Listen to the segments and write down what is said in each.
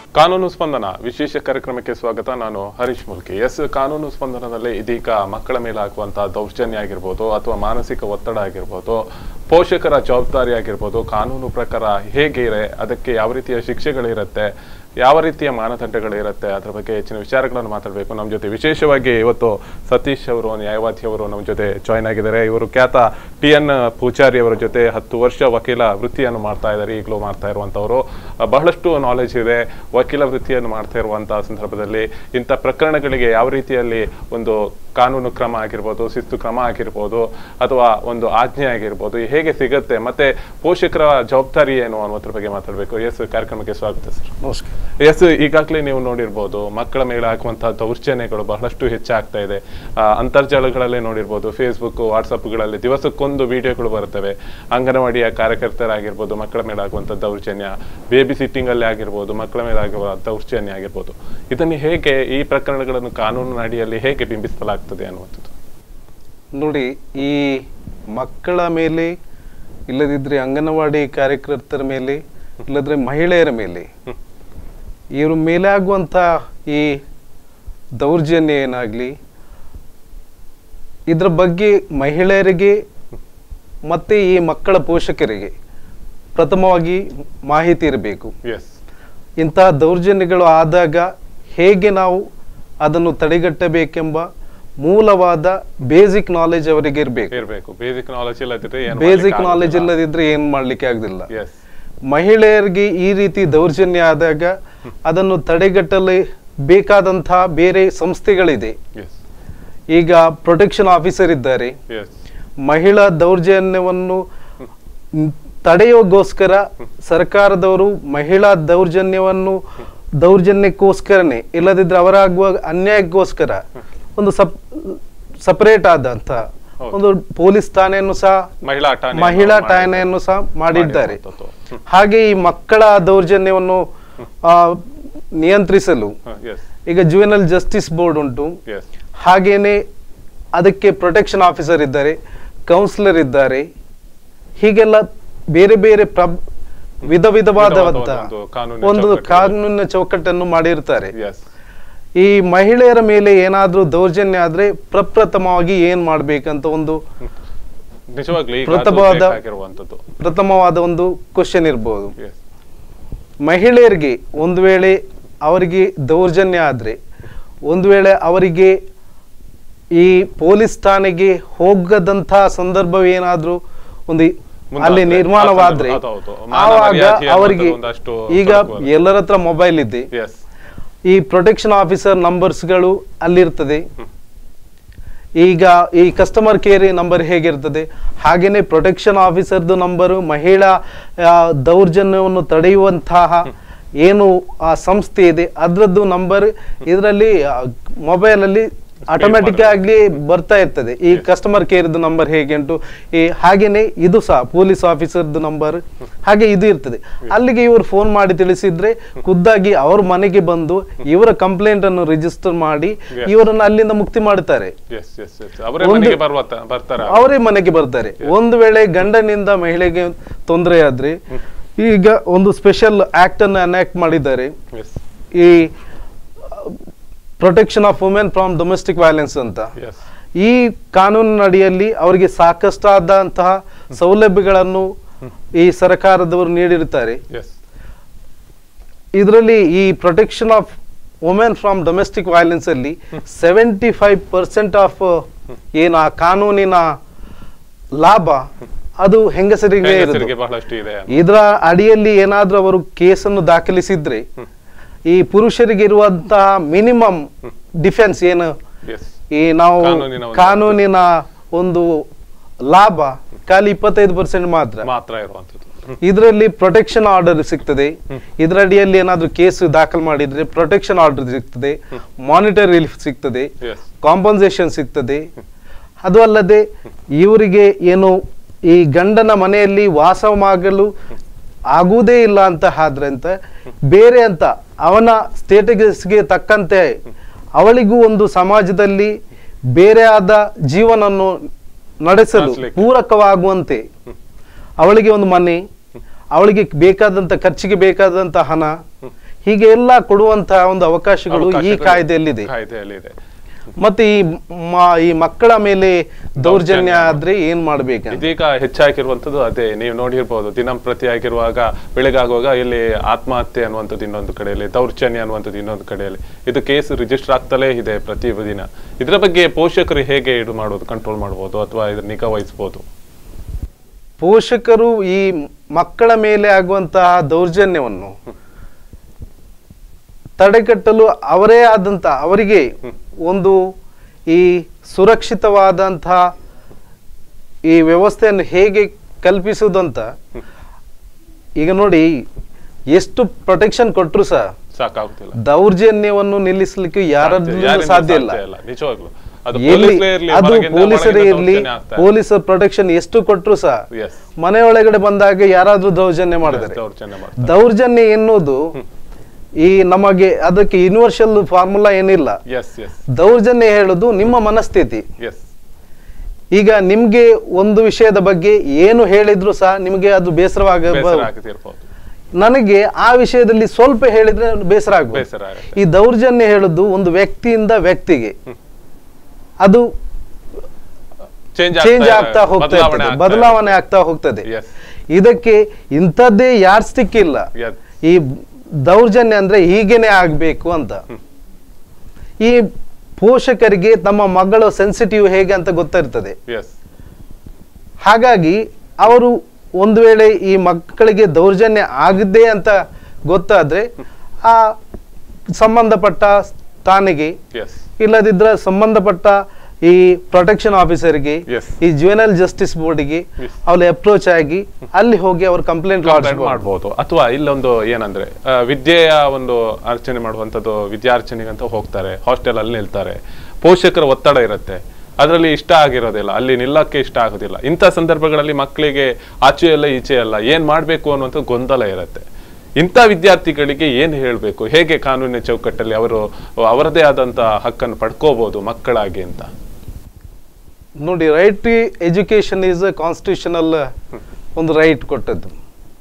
ಕಾನೂನು ಸ್ಪಂದನ ವಿಶೇಷ ಕಾರ್ಯಕ್ರಮಕ್ಕೆ ಸ್ವಾಗತ ನಾನು ಹರೀಶ್ ಮುಲ್ಕಿ ಎಸ್ ಕಾನೂನು ಸ್ಪಂದನದಲ್ಲಿ ಇದೀಗ ಮಕ್ಕಳ ಮೇಲೆ ಆಗುವಂತಹ ದೌರ್ಜನ್ಯ ಆಗಿರ್ಬೋದು ಅಥವಾ ಮಾನಸಿಕ ಒತ್ತಡ ಆಗಿರ್ಬೋದು ಪೋಷಕರ ಜವಾಬ್ದಾರಿ ಆಗಿರ್ಬೋದು ಕಾನೂನು ಪ್ರಕಾರ ಹೇಗೆ ಇದೆ ಅದಕ್ಕೆ ಯಾವ ರೀತಿಯ ಶಿಕ್ಷೆಗಳಿರುತ್ತೆ ಯಾವ ರೀತಿಯ ಮಾನದಂಡಗಳಿರುತ್ತೆ ಅದರ ಬಗ್ಗೆ ಹೆಚ್ಚಿನ ವಿಚಾರಗಳನ್ನು ಮಾತಾಡಬೇಕು ನಮ್ಮ ಜೊತೆ ವಿಶೇಷವಾಗಿ ಇವತ್ತು ಸತೀಶ್ ಅವರು ನ್ಯಾಯವಾದಿ ಅವರು ನಮ್ಮ ಜೊತೆ ಜಾಯ್ನ್ ಆಗಿದ್ದಾರೆ ಇವರು ಖ್ಯಾತ ಟಿ ಎನ್ ಪೂಜಾರಿ ಅವರ ಜೊತೆ ಹತ್ತು ವರ್ಷ ವಕೀಲ ವೃತ್ತಿಯನ್ನು ಮಾಡ್ತಾ ಇದ್ದಾರೆ ಈಗಲೂ ಮಾಡ್ತಾ ಇರುವಂತವರು ಅಹ್, ಬಹಳಷ್ಟು ನಾಲೆಜ್ ಇದೆ ವಕೀಲ ವೃತ್ತಿಯನ್ನು ಮಾಡ್ತಾ ಇರುವಂತಹ ಸಂದರ್ಭದಲ್ಲಿ ಇಂಥ ಪ್ರಕರಣಗಳಿಗೆ ಯಾವ ರೀತಿಯಲ್ಲಿ ಒಂದು ಕಾನೂನು ಕ್ರಮ ಆಗಿರ್ಬೋದು ಶಿಸ್ತು ಕ್ರಮ ಆಗಿರ್ಬೋದು ಅಥವಾ ಒಂದು ಆಜ್ಞೆ ಆಗಿರ್ಬೋದು ಹೇಗೆ ಸಿಗುತ್ತೆ ಮತ್ತೆ ಪೋಷಕರ ಜವಾಬ್ದಾರಿ ಏನು ಅನ್ನೋದ್ರ ಬಗ್ಗೆ ಮಾತಾಡಬೇಕು ಎಸ್ ಕಾರ್ಯಕ್ರಮಕ್ಕೆ ಸ್ವಾಗತ ಸರ್ ನಮಸ್ಕಾರ ಎಸ್ ಈಗಾಗಲೇ ನೀವು ನೋಡಿರ್ಬೋದು ಮಕ್ಕಳ ಮೇಲೆ ಹಾಕುವಂತಹ ದೌರ್ಜನ್ಯಗಳು ಬಹಳಷ್ಟು ಹೆಚ್ಚಾಗ್ತಾ ಇದೆ ಆ, ಅಂತರ್ಜಾಲಗಳಲ್ಲೇ ನೋಡಿರ್ಬೋದು ಫೇಸ್ಬುಕ್ ವಾಟ್ಸಪ್ಗಳಲ್ಲಿ ದಿವಸಕ್ಕೊಂದು ವಿಡಿಯೋಗಳು ಬರ್ತವೆ ಅಂಗನವಾಡಿಯ ಕಾರ್ಯಕರ್ತರಾಗಿರ್ಬೋದು ಮಕ್ಕಳ ಮೇಲೆ ಆಗುವಂಥ ದೌರ್ಜನ್ಯ ಬೇಬಿ ಸಿಟ್ಟಿಂಗ್ ಅಲ್ಲಿ ಆಗಿರ್ಬೋದು ಮಕ್ಕಳ ಮೇಲೆ ಆಗುವ ದೌರ್ಜನ್ಯ ಆಗಿರ್ಬೋದು ಇದನ್ನು ಹೇಗೆ ಈ ಪ್ರಕರಣಗಳನ್ನು ಕಾನೂನಿನ ಅಡಿಯಲ್ಲಿ ಹೇಗೆ ಬಿಂಬಿಸಲಾಗ್ತದೆ ಅನ್ನುವಂಥದ್ದು ನೋಡಿ ಈ ಮಕ್ಕಳ ಮೇಲೆ ಇಲ್ಲದಿದ್ರೆ ಅಂಗನವಾಡಿ ಕಾರ್ಯಕರ್ತರ ಮೇಲೆ ಇಲ್ಲದ್ರೆ ಮಹಿಳೆಯರ ಮೇಲೆ ಇವ್ರ ಮೇಲೆ ಆಗುವಂಥ ಈ ದೌರ್ಜನ್ಯ ಏನಾಗಲಿ ಇದ್ರ ಬಗ್ಗೆ ಮಹಿಳೆಯರಿಗೆ ಮತ್ತೆ ಈ ಮಕ್ಕಳ ಪೋಷಕರಿಗೆ ಪ್ರಥಮವಾಗಿ ಮಾಹಿತಿ ಇರಬೇಕು ಎಸ್ ಇಂತಹ ದೌರ್ಜನ್ಯಗಳು ಆದಾಗ ಹೇಗೆ ನಾವು ಅದನ್ನು ತಡೆಗಟ್ಟಬೇಕೆಂಬ ಮೂಲವಾದ ಬೇಸಿಕ್ ನಾಲೆಜ್ ಅವರಿಗೆ ಇರಬೇಕು ಇರಬೇಕು ಬೇಸಿಕ್ ನಾಲೆಜ್ ಇಲ್ಲದಿದ್ರೆ ಏನು ಬೇಸಿಕ್ ನಾಲೆಜ್ ಇಲ್ಲದಿದ್ರೆ ಏನ್ ಮಾಡ್ಲಿಕ್ಕೆ ಆಗುದಿಲ್ಲ ಎಸ್ ಮಹಿಳೆಯರಿಗೆ ಈ ರೀತಿ ದೌರ್ಜನ್ಯ ಆದಾಗ ಅದನ್ನು ತಡೆಗಟ್ಟಲು ಬೇಕಾದಂತಹ ಬೇರೆ ಸಂಸ್ಥೆಗಳಿದೆ ಎಸ್ ಈಗ ಪ್ರೊಟೆಕ್ಷನ್ ಆಫೀಸರ್ ಇದ್ದಾರೆ ಎಸ್ ಮಹಿಳಾ ದೌರ್ಜನ್ಯವನ್ನು ನ್- ತಡೆಯೋಗೋಸ್ಕರ ಸರ್ಕಾರದವರು ಮಹಿಳಾ ದೌರ್ಜನ್ಯವನ್ನು ದೌರ್ಜನ್ಯಕ್ಕೋಸ್ಕರನೇ ಇಲ್ಲದಿದ್ರೆ ಅವರಾಗುವ ಅನ್ಯಾಯಕ್ಕೋಸ್ಕರ ಒಂದು ಸಪ್ ಸಪರೇಟ್ ಆದಂತ ಹೌದು. ಒಂದು ಪೊಲೀಸ್ ಠಾಣೆಯನ್ನು ಸಹ ಮಹಿಳಾ ಠಾಣೆ ಮಹಿಳಾ ಠಾಣೆಯನ್ನು ಸಹ ಮಾಡಿದ್ದಾರೆ ಮಾಡಿರುವಂಥದ್ದು. ಹಾಗೆ ಈ ಮಕ್ಕಳ ದೌರ್ಜನ್ಯವನ್ನು ಆ, ನಿಯಂತ್ರಿಸಲು ಎಸ್ ಈಗ ಜುವೆನಲ್ ಜಸ್ಟಿಸ್ ಬೋರ್ಡ್ ಉಂಟು ಎಸ್ ಹಾಗೇನೆ ಅದಕ್ಕೆ ಪ್ರೊಟೆಕ್ಷನ್ ಆಫೀಸರ್ ಇದ್ದಾರೆ ಕೌನ್ಸಿಲರ್ ಇದ್ದಾರೆ ಹೀಗೆಲ್ಲ ಬೇರೆ ಬೇರೆ ಪ್ರಬ್ ವಿಧ ವಿಧವಾದಂತ ಒಂದು ಕಾನೂನಿನ ಒಂದು ಚೌಕಟ್ಟು. ಕಾನೂನಿನ ಚೌಕಟ್ಟನ್ನು ಮಾಡಿರ್ತಾರೆ ಎಸ್ ಈ ಮಹಿಳೆಯರ ಮೇಲೆ ಏನಾದ್ರೂ ದೌರ್ಜನ್ಯ ಆದ್ರೆ ಪ್ರಪ್ರಥಮವಾಗಿ ಏನ್ ಮಾಡ್ಬೇಕಂತ ಒಂದು ನಿಜವಾಗ್ಲೂ ಈಗ ಅದು ಪ್ರಥಮವಾದ- ಬೇಕಾಗಿರುವಂಥದ್ದು ಪ್ರಥಮವಾದ ಒಂದು ಕ್ವಶನ್ ಇರ್ಬೋದು ಎಸ್ ಮಹಿಳೆಯರಿಗೆ ಒಂದು ವೇಳೆ ಅವರಿಗೆ ದೌರ್ಜನ್ಯ ಆದ್ರೆ ಒಂದು ವೇಳೆ ಅವರಿಗೆ ಈ ಪೊಲೀಸ್ ಠಾಣೆಗೆ ಹೋಗದಂತಹ ಸಂದರ್ಭವೇನಾದ್ರೂ ಒಂದು ಮುಂದಾದ್ರೆ, ಅಲ್ಲಿ ಆ ನಿರ್ಮಾಣವಾದ್ರೆ ಸಂದರ್ಭ- ಹೌದು, ಹೌದು. ಮಾನವ ಆವಾಗ ಮರ್ಯಾದೆ ಅವರಿಗೆ ಅನ್ನೋದು ಒಂದಷ್ಟು ಈಗ ತೊಡಕುವುದು. ಎಲ್ಲರ ಹತ್ರ ಮೊಬೈಲ್ ಇದೆ ಎಸ್ ಈ ಪ್ರೊಟೆಕ್ಷನ್ ಆಫೀಸರ್ ನಂಬರ್ಸ್ಗಳು ಅಲ್ಲಿರ್ತದೆ ಈಗ ಈ ಕಸ್ಟಮರ್ ಕೇರ್ ನಂಬರ್ ಹೇಗಿರ್ತದೆ ಹಾಗೇನೆ ಪ್ರೊಟೆಕ್ಷನ್ ಆಫೀಸರ್ದು ನಂಬರು ಮಹಿಳಾ ಆ, ದೌರ್ಜನ್ಯವನ್ನು ತಡೆಯುವಂತಹ ಏನು ಆ ಸಂಸ್ಥೆ ಇದೆ ಅದರದ್ದು ನಂಬರ್ ಇದರಲ್ಲಿ ಮೊಬೈಲ್ ಅಲ್ಲಿ ಆಟೋಮೆಟಿಕ್ ಆಗಿ ಬರ್ತಾ ಇರ್ತದೆ ಈ ಕಸ್ಟಮರ್ ಕೇರ್ದು ನಂಬರ್ ಹೇಗೆ ಉಂಟು ಈ ಹಾಗೇನೆ ಇದು ಸಹ ಪೊಲೀಸ್ ಆಫೀಸರ್ದು ನಂಬರ್ ಹಾಗೆ ಇದು ಇರ್ತದೆ ಅಲ್ಲಿಗೆ ಇವರು ಫೋನ್ ಮಾಡಿ ತಿಳಿಸಿದ್ರೆ ಖುದ್ದಾಗಿ ಅವ್ರ ಮನೆಗೆ ಬಂದು ಇವರ ಕಂಪ್ಲೇಂಟ್ ಅನ್ನು ರಿಜಿಸ್ಟರ್ ಮಾಡಿ Yes. ಇವರನ್ನು ಅಲ್ಲಿಂದ ಮುಕ್ತಿ ಮಾಡ್ತಾರೆ ಎಸ್ ಎಸ್ ಎಸ್ ಅವರೇ ಒಂದು- ಮನೆಗೆ ಬರುವತ್ತ ಬರ್ತಾರ ಅವರೇ ಮನೆಗೆ ಬರ್ತಾರೆ ಒಂದು ವೇಳೆ ಗಂಡನಿಂದ ಮಹಿಳೆಗೆ ತೊಂದರೆ ಆದ್ರೆ ಈಗ ಒಂದು ಸ್ಪೆಷಲ್ ಆಕ್ಟ್ ಅನ್ನು ಅನ್ಯಾಕ್ಟ್ ಮಾಡಿದ್ದಾರೆ ಎಸ್ ಈ protection of women from domestic violence ಅಂತ ಎಸ್ ಈ ಕಾನೂನಿನ ಅಡಿಯಲ್ಲಿ ಅವರಿಗೆ ಸಾಕಷ್ಟಾದಂತಹ ಸೌಲಭ್ಯಗಳನ್ನು ಈ ಸರ್ಕಾರದವರು ನೀಡಿರುತ್ತಾರೆ ಎಸ್ ಇದರಲ್ಲಿ ಈ protection of women from domestic violence ಅಲ್ಲಿ ಸೆವೆಂಟಿ ಫೈವ್ ಪರ್ಸೆಂಟ್ ಆಫ್ ಏನು ಆ ಕಾನೂನಿನ ಲಾಭ ಅದು ಹೆಂಗಸರಿಗೆ ಇರೋದು ಹೆಂಗಸರಿಗೆ ಬಹಳಷ್ಟು ಇದೆ ಇದರ ಅಡಿಯಲ್ಲಿ ಏನಾದ್ರೂ ಅವರು ಕೇಸನ್ನು ದಾಖಲಿಸಿದ್ರೆ ಈ ಪುರುಷರಿಗೆ ಇರುವಂತಹ ಮಿನಿಮಮ್ ಡಿಫೆನ್ಸ್ ಏನು ಎಸ್ ಈ ನಾವು ಕಾನೂನಿನ ಒಂದು- ಕಾನೂನಿನ ಒಂದು ಲಾಭ ಖಾಲಿ ಇಪ್ಪತ್ತೈದು ಪರ್ಸೆಂಟ್ ಮಾತ್ರ ಮಾತ್ರ ಇರುವಂತದ್ದು ಇದರಲ್ಲಿ ಪ್ರೊಟೆಕ್ಷನ್ ಆರ್ಡರ್ ಸಿಗ್ತದೆ ಇದರ ಅಡಿಯಲ್ಲಿ ಏನಾದ್ರೂ ಕೇಸ್ ದಾಖಲು ಮಾಡಿದ್ರೆ ಪ್ರೊಟೆಕ್ಷನ್ ಆರ್ಡರ್ ಸಿಗ್ತದೆ ಮಾನಿಟರ್ ರಿಲೀಫ್ ಸಿಗ್ತದೆ ಎಸ್ ಕಾಂಪನ್ಸೇಷನ್ ಸಿಗ್ತದೆ ಅದು ಅಲ್ಲದೆ ಇವರಿಗೆ ಏನು ಈ ಗಂಡನ ಮನೆಯಲ್ಲಿ ವಾಸ ಮಾಡಲು ಆಗುವುದೇ ಇಲ್ಲ ಅಂತ ಆದ್ರೆ ಅಂತ ಬೇರೆ ಅಂತ ಅವನ ಸ್ಟೇಟಸ್ಗೆ ತಕ್ಕಂತೆ ಅವಳಿಗೂ ಒಂದು ಸಮಾಜದಲ್ಲಿ ಬೇರೆ ಆದ ಜೀವನವನ್ನು ನಡೆಸಲು ನಡೆಸ್ಲಿಕ್ಕೆ. ಪೂರಕವಾಗುವಂತೆ ಅವಳಿಗೆ ಒಂದು ಮನೆ ಅವಳಿಗೆ ಬೇಕಾದಂತ ಖರ್ಚಿಗೆ ಬೇಕಾದಂತ ಹಣ ಹೀಗೆ ಎಲ್ಲ ಕೊಡುವಂತಹ ಒಂದು ಅವಕಾಶಗಳು ಈ ಅವಕಾಶಗಳು ಕಾಯ್ದೆಯಲ್ಲಿದೆ ಕಾಯ್ದೆಯಲ್ಲಿದೆ ಮತ್ತೆ ಈ ಮ- ಈ ಮಕ್ಕಳ ಮೇಲೆ ದೌರ್ಜನ್ಯ ಆದ್ರೆ ಏನ್ ಮಾಡ್ಬೇಕಂತ ಇದೀಗ ಹೆಚ್ಚಾಗಿರುವಂತದ್ದು ಅದೇ ನೀವು ನೋಡಿರ್ಬೋದು ದಿನಂಪ್ರತಿ ಆಗಿರುವಾಗ ಬೆಳಗಾಗುವಾಗ ಇಲ್ಲಿ ಆತ್ಮಹತ್ಯೆ ಅನ್ನುವಂಥದ್ದು ಇನ್ನೊಂದು ಕಡೆಯಲ್ಲಿ ದೌರ್ಜನ್ಯ ಅನ್ನುವಂಥದ್ದು ಇನ್ನೊಂದು ಕಡೆಯಲ್ಲಿ ಇದು ಕೇಸ್ ರಿಜಿಸ್ಟರ್ ಆಗ್ತಲೇ ಇದೆ ಪ್ರತಿ ದಿನ ಇದರ ಬಗ್ಗೆ ಪೋಷಕರು ಹೇಗೆ ಇದು ಮಾಡೋದು ಕಂಟ್ರೋಲ್ ಮಾಡ್ಬೋದು ಅಥವಾ ಇದನ್ನ ನಿಗಾ ವಹಿಸ್ಬೋದು ಪೋಷಕರು ಈ ಮಕ್ಕಳ ಮೇಲೆ ಆಗುವಂತಹ ದೌರ್ಜನ್ಯವನ್ನು ತಡೆಗಟ್ಟಲು ಅವರೇ ಆದಂತ ಅವರಿಗೆ ಒಂದು ಈ ಸುರಕ್ಷಿತವಾದಂತಹ ಈ ವ್ಯವಸ್ಥೆಯನ್ನು ಹೇಗೆ ಕಲ್ಪಿಸುವುದಂತ ಈಗ ನೋಡಿ ಎಷ್ಟು ಪ್ರೊಟೆಕ್ಷನ್ ಕೊಟ್ಟರು ಸಹ ಸಾಕಾಗುತ್ತಿಲ್ಲ ದೌರ್ಜನ್ಯವನ್ನು ನಿಲ್ಲಿಸಲಿಕ್ಕೆ ಯಾರದ್ರೂ ಯಾರಿಂದ ಸಾಧ್ಯ ಇಲ್ಲ ನಿಜವಾಗ್ಲು ಅದು ಎಲ್ಲಿ ಪೊಲೀಸರೇ ಇರ್ಲಿ, ಅದು ಹೊರಗಿಂದ ಪೊಲೀಸರೇ ಒಳಗಿಂದ ಇರ್ಲಿ ದೌರ್ಜನ್ಯ ಆಗ್ತಾ ಇದೆ. ಪೊಲೀಸರ ಪ್ರೊಟೆಕ್ಷನ್ ಎಷ್ಟು ಕೊಟ್ಟರು ಸಹ Yes. ಮನೆ ಒಳಗಡೆ ಬಂದಾಗ ಯಾರಾದ್ರೂ ದೌರ್ಜನ್ಯ ಮಾಡಿದ್ದಾರೆ ದೌರ್ಜನ್ಯ ಮಾಡ್ತಾರೆ ದೌರ್ಜನ್ಯ ಎನ್ನುವುದು ಈ ನಮಗೆ ಅದಕ್ಕೆ ಯೂನಿವರ್ಸಲ್ ಫಾರ್ಮುಲಾ ಏನಿಲ್ಲ ಎಸ್ ಎಸ್ ದೌರ್ಜನ್ಯ ಹೇಳುದು ನಿಮ್ಮ ಮನಸ್ಥಿತಿ ಎಸ್ ಈಗ ನಿಮ್ಗೆ ಒಂದು ವಿಷಯದ ಬಗ್ಗೆ ಏನು ಹೇಳಿದ್ರು ಸಹ ನಿಮಗೆ ಅದು ಬೇಸರವಾಗ ಬೇಸರ ಆಗ್ತಿರ್ಬೋದು ನನಗೆ ಆ ವಿಷಯದಲ್ಲಿ ಸ್ವಲ್ಪ ಹೇಳಿದ್ರೆ ಬೇಸರ ಆಗ್ಬೋದು ಬೇಸರ ಆಗುತ್ತೆ ಈ ದೌರ್ಜನ್ಯ ಹೇಳುದು ಒಂದು ವ್ಯಕ್ತಿಯಿಂದ ವ್ಯಕ್ತಿಗೆ ಅದು ಚೇಂಜ್ ಚೇಂಜ್ ಆಗ್ತಾ ಹೋಗ್ತಾ ಇರ್ತದೆ ಬದಲಾವಣೆ ಆಗ್ತಾ ಹೋಗ್ತದೆ ಎಸ್ ಇದಕ್ಕೆ ಇಂಥದ್ದೇ ಯಾರ್ ಸ್ಟಿಕ್ ಇಲ್ಲ ಎಸ್ ಈ ದೌರ್ಜನ್ಯ ಅಂದ್ರೆ ಹೀಗೇನೆ ಆಗ್ಬೇಕು ಅಂತ ಈ ಪೋಷಕರಿಗೆ ತಮ್ಮ ಮಗಳ ಸೆನ್ಸಿಟಿವ್ ಹೇಗೆ ಅಂತ ಗೊತ್ತಿರ್ತದೆ ಎಸ್ ಹಾಗಾಗಿ ಅವರು ಒಂದು ವೇಳೆ ಈ ಮಕ್ಕಳಿಗೆ ದೌರ್ಜನ್ಯ ಆಗಿದೆ ಅಂತ ಗೊತ್ತಾದ್ರೆ ಆ ಸಂಬಂಧಪಟ್ಟ ತಾನಿಗೆ ಎಸ್ ಇಲ್ಲದಿದ್ರೆ ಸಂಬಂಧಪಟ್ಟ ಈ ಪ್ರೊಟೆಕ್ಷನ್ ಆಫೀಸರ್ಗೆ Yes. ಈ ಜುವೆನಲ್ ಜಸ್ಟಿಸ್ ಬೋರ್ಡ್ಗೆ Yes. ಅವ್ರು ಅಪ್ರೋಚ್ ಆಗಿ ಅಲ್ಲಿ ಹೋಗಿ ಅವ್ರ ಕಂಪ್ಲೇಂಟ್ ಕಂಪ್ಲೇಂಟ್ ಮಾಡ್ಬೋದು ಅಥವಾ ಇಲ್ಲೊಂದು ಏನಂದ್ರೆ ಆ, ವಿದ್ಯೆಯ ಒಂದು ಅರ್ಚನೆ ಮಾಡುವಂಥದ್ದು ವಿದ್ಯಾರ್ಚನೆಗಂತ ಹೋಗ್ತಾರೆ ಹಾಸ್ಟೆಲ್ ಅಲ್ಲಿ ನಿಲ್ತಾರೆ ಪೋಷಕರ ಒತ್ತಡ ಇರುತ್ತೆ ಅದರಲ್ಲಿ ಇಷ್ಟ ಆಗಿರೋದಿಲ್ಲ ಅಲ್ಲಿ ನಿಲ್ಲಕ್ಕೆ ಇಷ್ಟ ಆಗೋದಿಲ್ಲ ಇಂಥ ಸಂದರ್ಭಗಳಲ್ಲಿ ಮಕ್ಕಳಿಗೆ ಆಚೆ ಅಲ್ಲ ಈಚೆ ಅಲ್ಲ ಏನ್ ಮಾಡ್ಬೇಕು ಅನ್ನುವಂಥ ಗೊಂದಲ ಇರುತ್ತೆ ಇಂಥ ವಿದ್ಯಾರ್ಥಿಗಳಿಗೆ ಏನ್ ಹೇಳಬೇಕು ಹೇಗೆ ಕಾನೂನಿನ ಚೌಕಟ್ಟಲ್ಲಿ ಅವರು ಅವರದೇ ಆದಂತ ಹಕ್ಕನ್ನು ಪಡ್ಕೋಬಹುದು ಮಕ್ಕಳಾಗಿ ಅಂತ ನೋಡಿ right to education is constitutional ಒಂದು ರೈಟ್ ಕೊಟ್ಟದ್ದು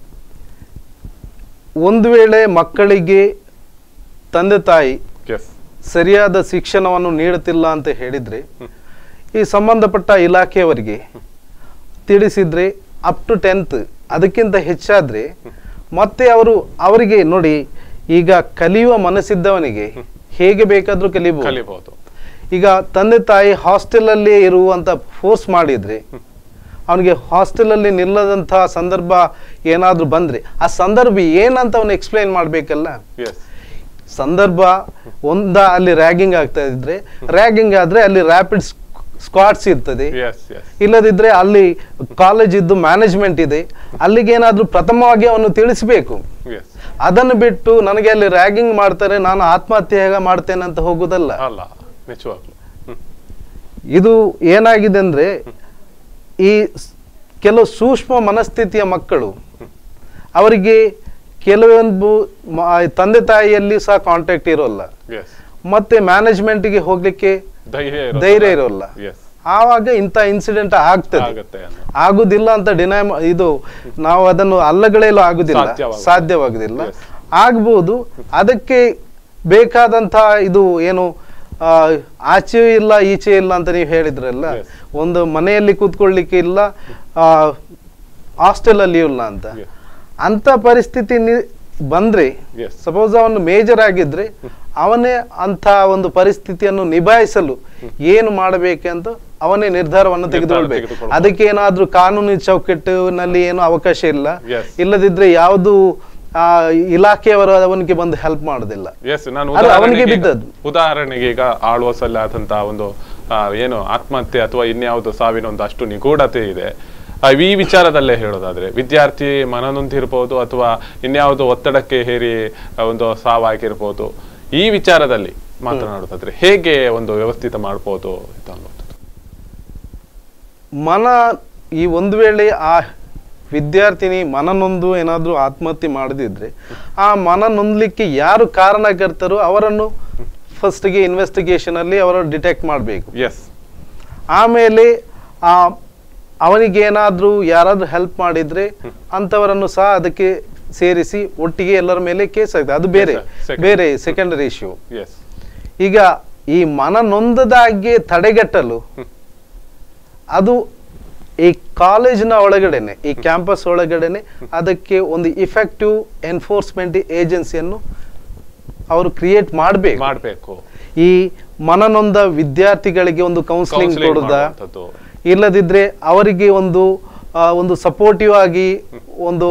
ಒಂದು ವೇಳೆ ಮಕ್ಕಳಿಗೆ ತಂದೆ ತಾಯಿ ಎಸ್ ಸರಿಯಾದ ಶಿಕ್ಷಣವನ್ನು ನೀಡುತ್ತಿಲ್ಲ ಅಂತ ಹೇಳಿದ್ರೆ ಈ ಸಂಬಂಧಪಟ್ಟ ಇಲಾಖೆಯವರಿಗೆ ತಿಳಿಸಿದ್ರೆ ಅಪ್ ಟು ಟೆಂತ್ ಅದಕ್ಕಿಂತ ಹೆಚ್ಚಾದ್ರೆ ಮತ್ತೆ ಅವರು ಅವರಿಗೆ ನೋಡಿ ಈಗ ಕಲಿಯುವ ಮನಸ್ಸಿದ್ದವನಿಗೆ ಹೇಗೆ ಬೇಕಾದ್ರೂ ಕಲಿಬಹುದು ಕಲಿಬಹುದು ಈಗ ತಂದೆ ತಾಯಿ ಹಾಸ್ಟೆಲ್ ಅಲ್ಲಿ ಇರುವಂತ ಫೋರ್ಸ್ ಮಾಡಿದ್ರೆ ಅವನಿಗೆ ಹಾಸ್ಟೆಲ್ ಅಲ್ಲಿ ನಿಲ್ಲದಂತಹ ಸಂದರ್ಭ ಏನಾದ್ರೂ ಬಂದ್ರೆ ಆ ಸಂದರ್ಭ ಏನಂತ ಅವನು ಎಕ್ಸ್ಪ್ಲೈನ್ ಮಾಡ್ಬೇಕಲ್ಲ ಎಸ್ ಸಂದರ್ಭ ಒಂದ ಅಲ್ಲಿ ರ್ಯಾಗಿಂಗ್ ಆಗ್ತಾ ಇದ್ರೆ ರ್ಯಾಗಿಂಗ್ ಆದ್ರೆ ಅಲ್ಲಿ ರ್ಯಾಪಿಡ್ ಸ್ಕ್ವಾಡ್ಸ್ ಇರ್ತದೆ ಎಸ್ ಎಸ್ ಇಲ್ಲದಿದ್ರೆ ಅಲ್ಲಿ ಕಾಲೇಜ್ ಇದ್ದು ಮ್ಯಾನೇಜ್ಮೆಂಟ್ ಇದೆ ಅಲ್ಲಿಗೆ ಏನಾದ್ರೂ ಪ್ರಥಮವಾಗಿ ಅವನು ತಿಳಿಸ್ಬೇಕು ಎಸ್ ಅದನ್ನು ಬಿಟ್ಟು ನನಗೆ ಅಲ್ಲಿ ರ್ಯಾಗಿಂಗ್ ಮಾಡ್ತಾರೆ ನಾನು ಆತ್ಮಹತ್ಯೆ ಹೇಗೆ ಮಾಡ್ತೇನೆ ಅಂತ ಹೋಗುದಲ್ಲ ಅಲ್ಲ ನಿಜವಾಗ್ಲು ಹ್ಮ್ ಇದು ಏನಾಗಿದೆ ಅಂದ್ರೆ ಈ ಸ್- ಕೆಲವು ಸೂಕ್ಷ್ಮ ಮನಸ್ಥಿತಿಯ ಮಕ್ಕಳು ಅವರಿಗೆ ಕೆಲವೊಂದು ಮ- ತಂದೆ ತಾಯಿಯಲ್ಲಿ ಸಹ ಕಾಂಟ್ಯಾಕ್ಟ್ ಇರೋಲ್ಲ ಎಸ್ ಮತ್ತೆ ಮ್ಯಾನೇಜ್ಮೆಂಟ್ಗೆ ಹೋಗ್ಲಿಕ್ಕೆ ಧೈರ್ಯ ಧೈರ್ಯ ಇರೋಲ್ಲ ಎಸ್ ಆವಾಗ ಇಂಥ ಇನ್ಸಿಡೆಂಟ್ ಆಗ್ತದೆ ಆಗತ್ತೆ ಅನ್ನೋ ಆಗುದಿಲ್ಲ ಅಂತ ಡಿನೈ ಇದು ನಾವು ಅದನ್ನು ಅಲ್ಲಗಳೆಯಲು ಆಗುದಿಲ್ಲ ಸಾಧ್ಯವಾಗುದಿಲ್ಲ. ಸಾಧ್ಯವಾಗುದಿಲ್ಲ Yes. ಆಗ್ಬಹುದು ಅದಕ್ಕೆ ಬೇಕಾದಂತ ಇದು ಏನು ಆ, ಆಚೆ ಇಲ್ಲ ಈಚೆ ಇಲ್ಲ ಅಂತ ನೀವು ಹೇಳಿದ್ರಲ್ಲ Yes. ಒಂದು ಮನೆಯಲ್ಲಿ ಕೂತ್ಕೊಳ್ಳಿಕ್ಕೆ ಇಲ್ಲ ಹಾಸ್ಟೆಲ್ ಅಲ್ಲಿ ಇಲ್ಲ ಅಂತ Yes. ಅಂತ ಪರಿಸ್ಥಿತಿ ನಿ- ಬಂದ್ರೆ Yes. ಸಪೋಸ್ ಅವನು ಮೇಜರ್ ಆಗಿದ್ರೆ ಅವನೇ ಅಂತ ಒಂದು ಪರಿಸ್ಥಿತಿಯನ್ನು ನಿಭಾಯಿಸಲು ಏನು ಮಾಡಬೇಕಂತ ಅವನೇ ನಿರ್ಧಾರವನ್ನು ನಿರ್ಧಾರ ತೆಗೆದುಕೊಳ್ಬೇಕು ತೆಗೆದುಕೊಳ್ಬೇಕು. ಅದಕ್ಕೆ ಏನಾದ್ರೂ ಕಾನೂನು ಚೌಕಟ್ಟಿನಲ್ಲಿ ಏನು ಅವಕಾಶ ಇಲ್ಲ Yes. ಇಲ್ಲದಿದ್ರೆ ಯಾವುದು ಆ ಇಲಾಖೆಯವರು ಅವನಿಗೆ ಬಂದು ಹೆಲ್ಪ್ ಮಾಡುದಿಲ್ಲ ಎಸ್ ನಾನು ಅದು ಅವನಿಗೆ ಉದಾಹರಣೆಗೆ ಈಗ- ಬಿದ್ದದ್ದು. ಉದಾಹರಣೆಗೆ ಈಗ ಆಳ್ವಾಸಲ್ಲಿ ಆದಂತಹ ಒಂದು ಆ, ಏನು ಆತ್ಮಹತ್ಯೆ ಅಥವಾ ಇನ್ಯಾವುದು ಸಾವಿನ ಒಂದು ಅಷ್ಟು ನಿಗೂಢತೆ ಇದೆ ಆ, ಈ ವಿಚಾರದಲ್ಲೇ ಹೇಳೋದಾದ್ರೆ ವಿದ್ಯಾರ್ಥಿ ಮನನೊಂದಿರ್ಬೋದು ಅಥವಾ ಇನ್ಯಾವುದೋ ಒತ್ತಡಕ್ಕೆ ಹೇರಿ ಆ, ಒಂದು ಸಾವಾಗಿರ್ಬೋದು ಈ ವಿಚಾರದಲ್ಲಿ ಮಾತನಾಡೋದಾದ್ರೆ ಹೇಗೆ ಒಂದು ವ್ಯವಸ್ಥಿತ ಮಾಡ್ಬೋದು ಇದು ಅನ್ನೋದು ಮನ ಈ ಒಂದು ವೇಳೆ ಆ ವಿದ್ಯಾರ್ಥಿನಿ ಮನನೊಂದು ಏನಾದ್ರೂ ಆತ್ಮಹತ್ಯೆ ಮಾಡದಿದ್ರೆ ಆ ಮನ ನೊಂದಲಿಕ್ಕೆ ಯಾರು ಕಾರಣಕರ್ತರು ಅವರನ್ನು ಫಸ್ಟ್ಗೆ ಇನ್ವೆಸ್ಟಿಗೇಷನ್ ಅಲ್ಲಿ ಅವರನ್ನು ಡಿಟೆಕ್ಟ್ ಮಾಡಬೇಕು ಎಸ್ ಆಮೇಲೆ ಆ ಅವನಿಗೆ ಏನಾದ್ರೂ ಯಾರಾದ್ರೂ ಹೆಲ್ಪ್ ಮಾಡಿದ್ರೆ ಅಂಥವರನ್ನು ಸಹ ಅದಕ್ಕೆ ಸೇರಿಸಿ ಒಟ್ಟಿಗೆ ಎಲ್ಲರ ಮೇಲೆ ಕೇಸ್ ಆಗ್ತದೆ ಅದು ಬೇರೆ Yes, sir. Second. ಬೇರೆ ಸೆಕೆಂಡರಿ ಇಶ್ಯೂ ಎಸ್ ಈಗ ಈ ಮನನೊಂದದಾಗೆ ತಡೆಗಟ್ಟಲು ಅದು ಈ ಕಾಲೇಜಿನ ಒಳಗಡೆನೆ ಈ ಕ್ಯಾಂಪಸ್ ಒಳಗಡೆನೆ ಅದಕ್ಕೆ ಒಂದು ಇಫೆಕ್ಟಿವ್ ಎನ್ಫೋರ್ಸ್ಮೆಂಟ್ ಏಜೆನ್ಸಿಯನ್ನು ಅವರು ಕ್ರಿಯೇಟ್ ಮಾಡಬೇಕು ಮಾಡ್ಬೇಕು ಈ ಮನನೊಂದ ವಿದ್ಯಾರ್ಥಿಗಳಿಗೆ ಒಂದು ಕೌನ್ಸಿಲಿಂಗ್ Counseling ಕೊಡುದ ಮಾಡುವಂಥದ್ದು. ಇಲ್ಲದಿದ್ರೆ ಅವರಿಗೆ ಒಂದು ಆ, ಒಂದು ಸಪೋರ್ಟಿವ್ ಆಗಿ ಒಂದು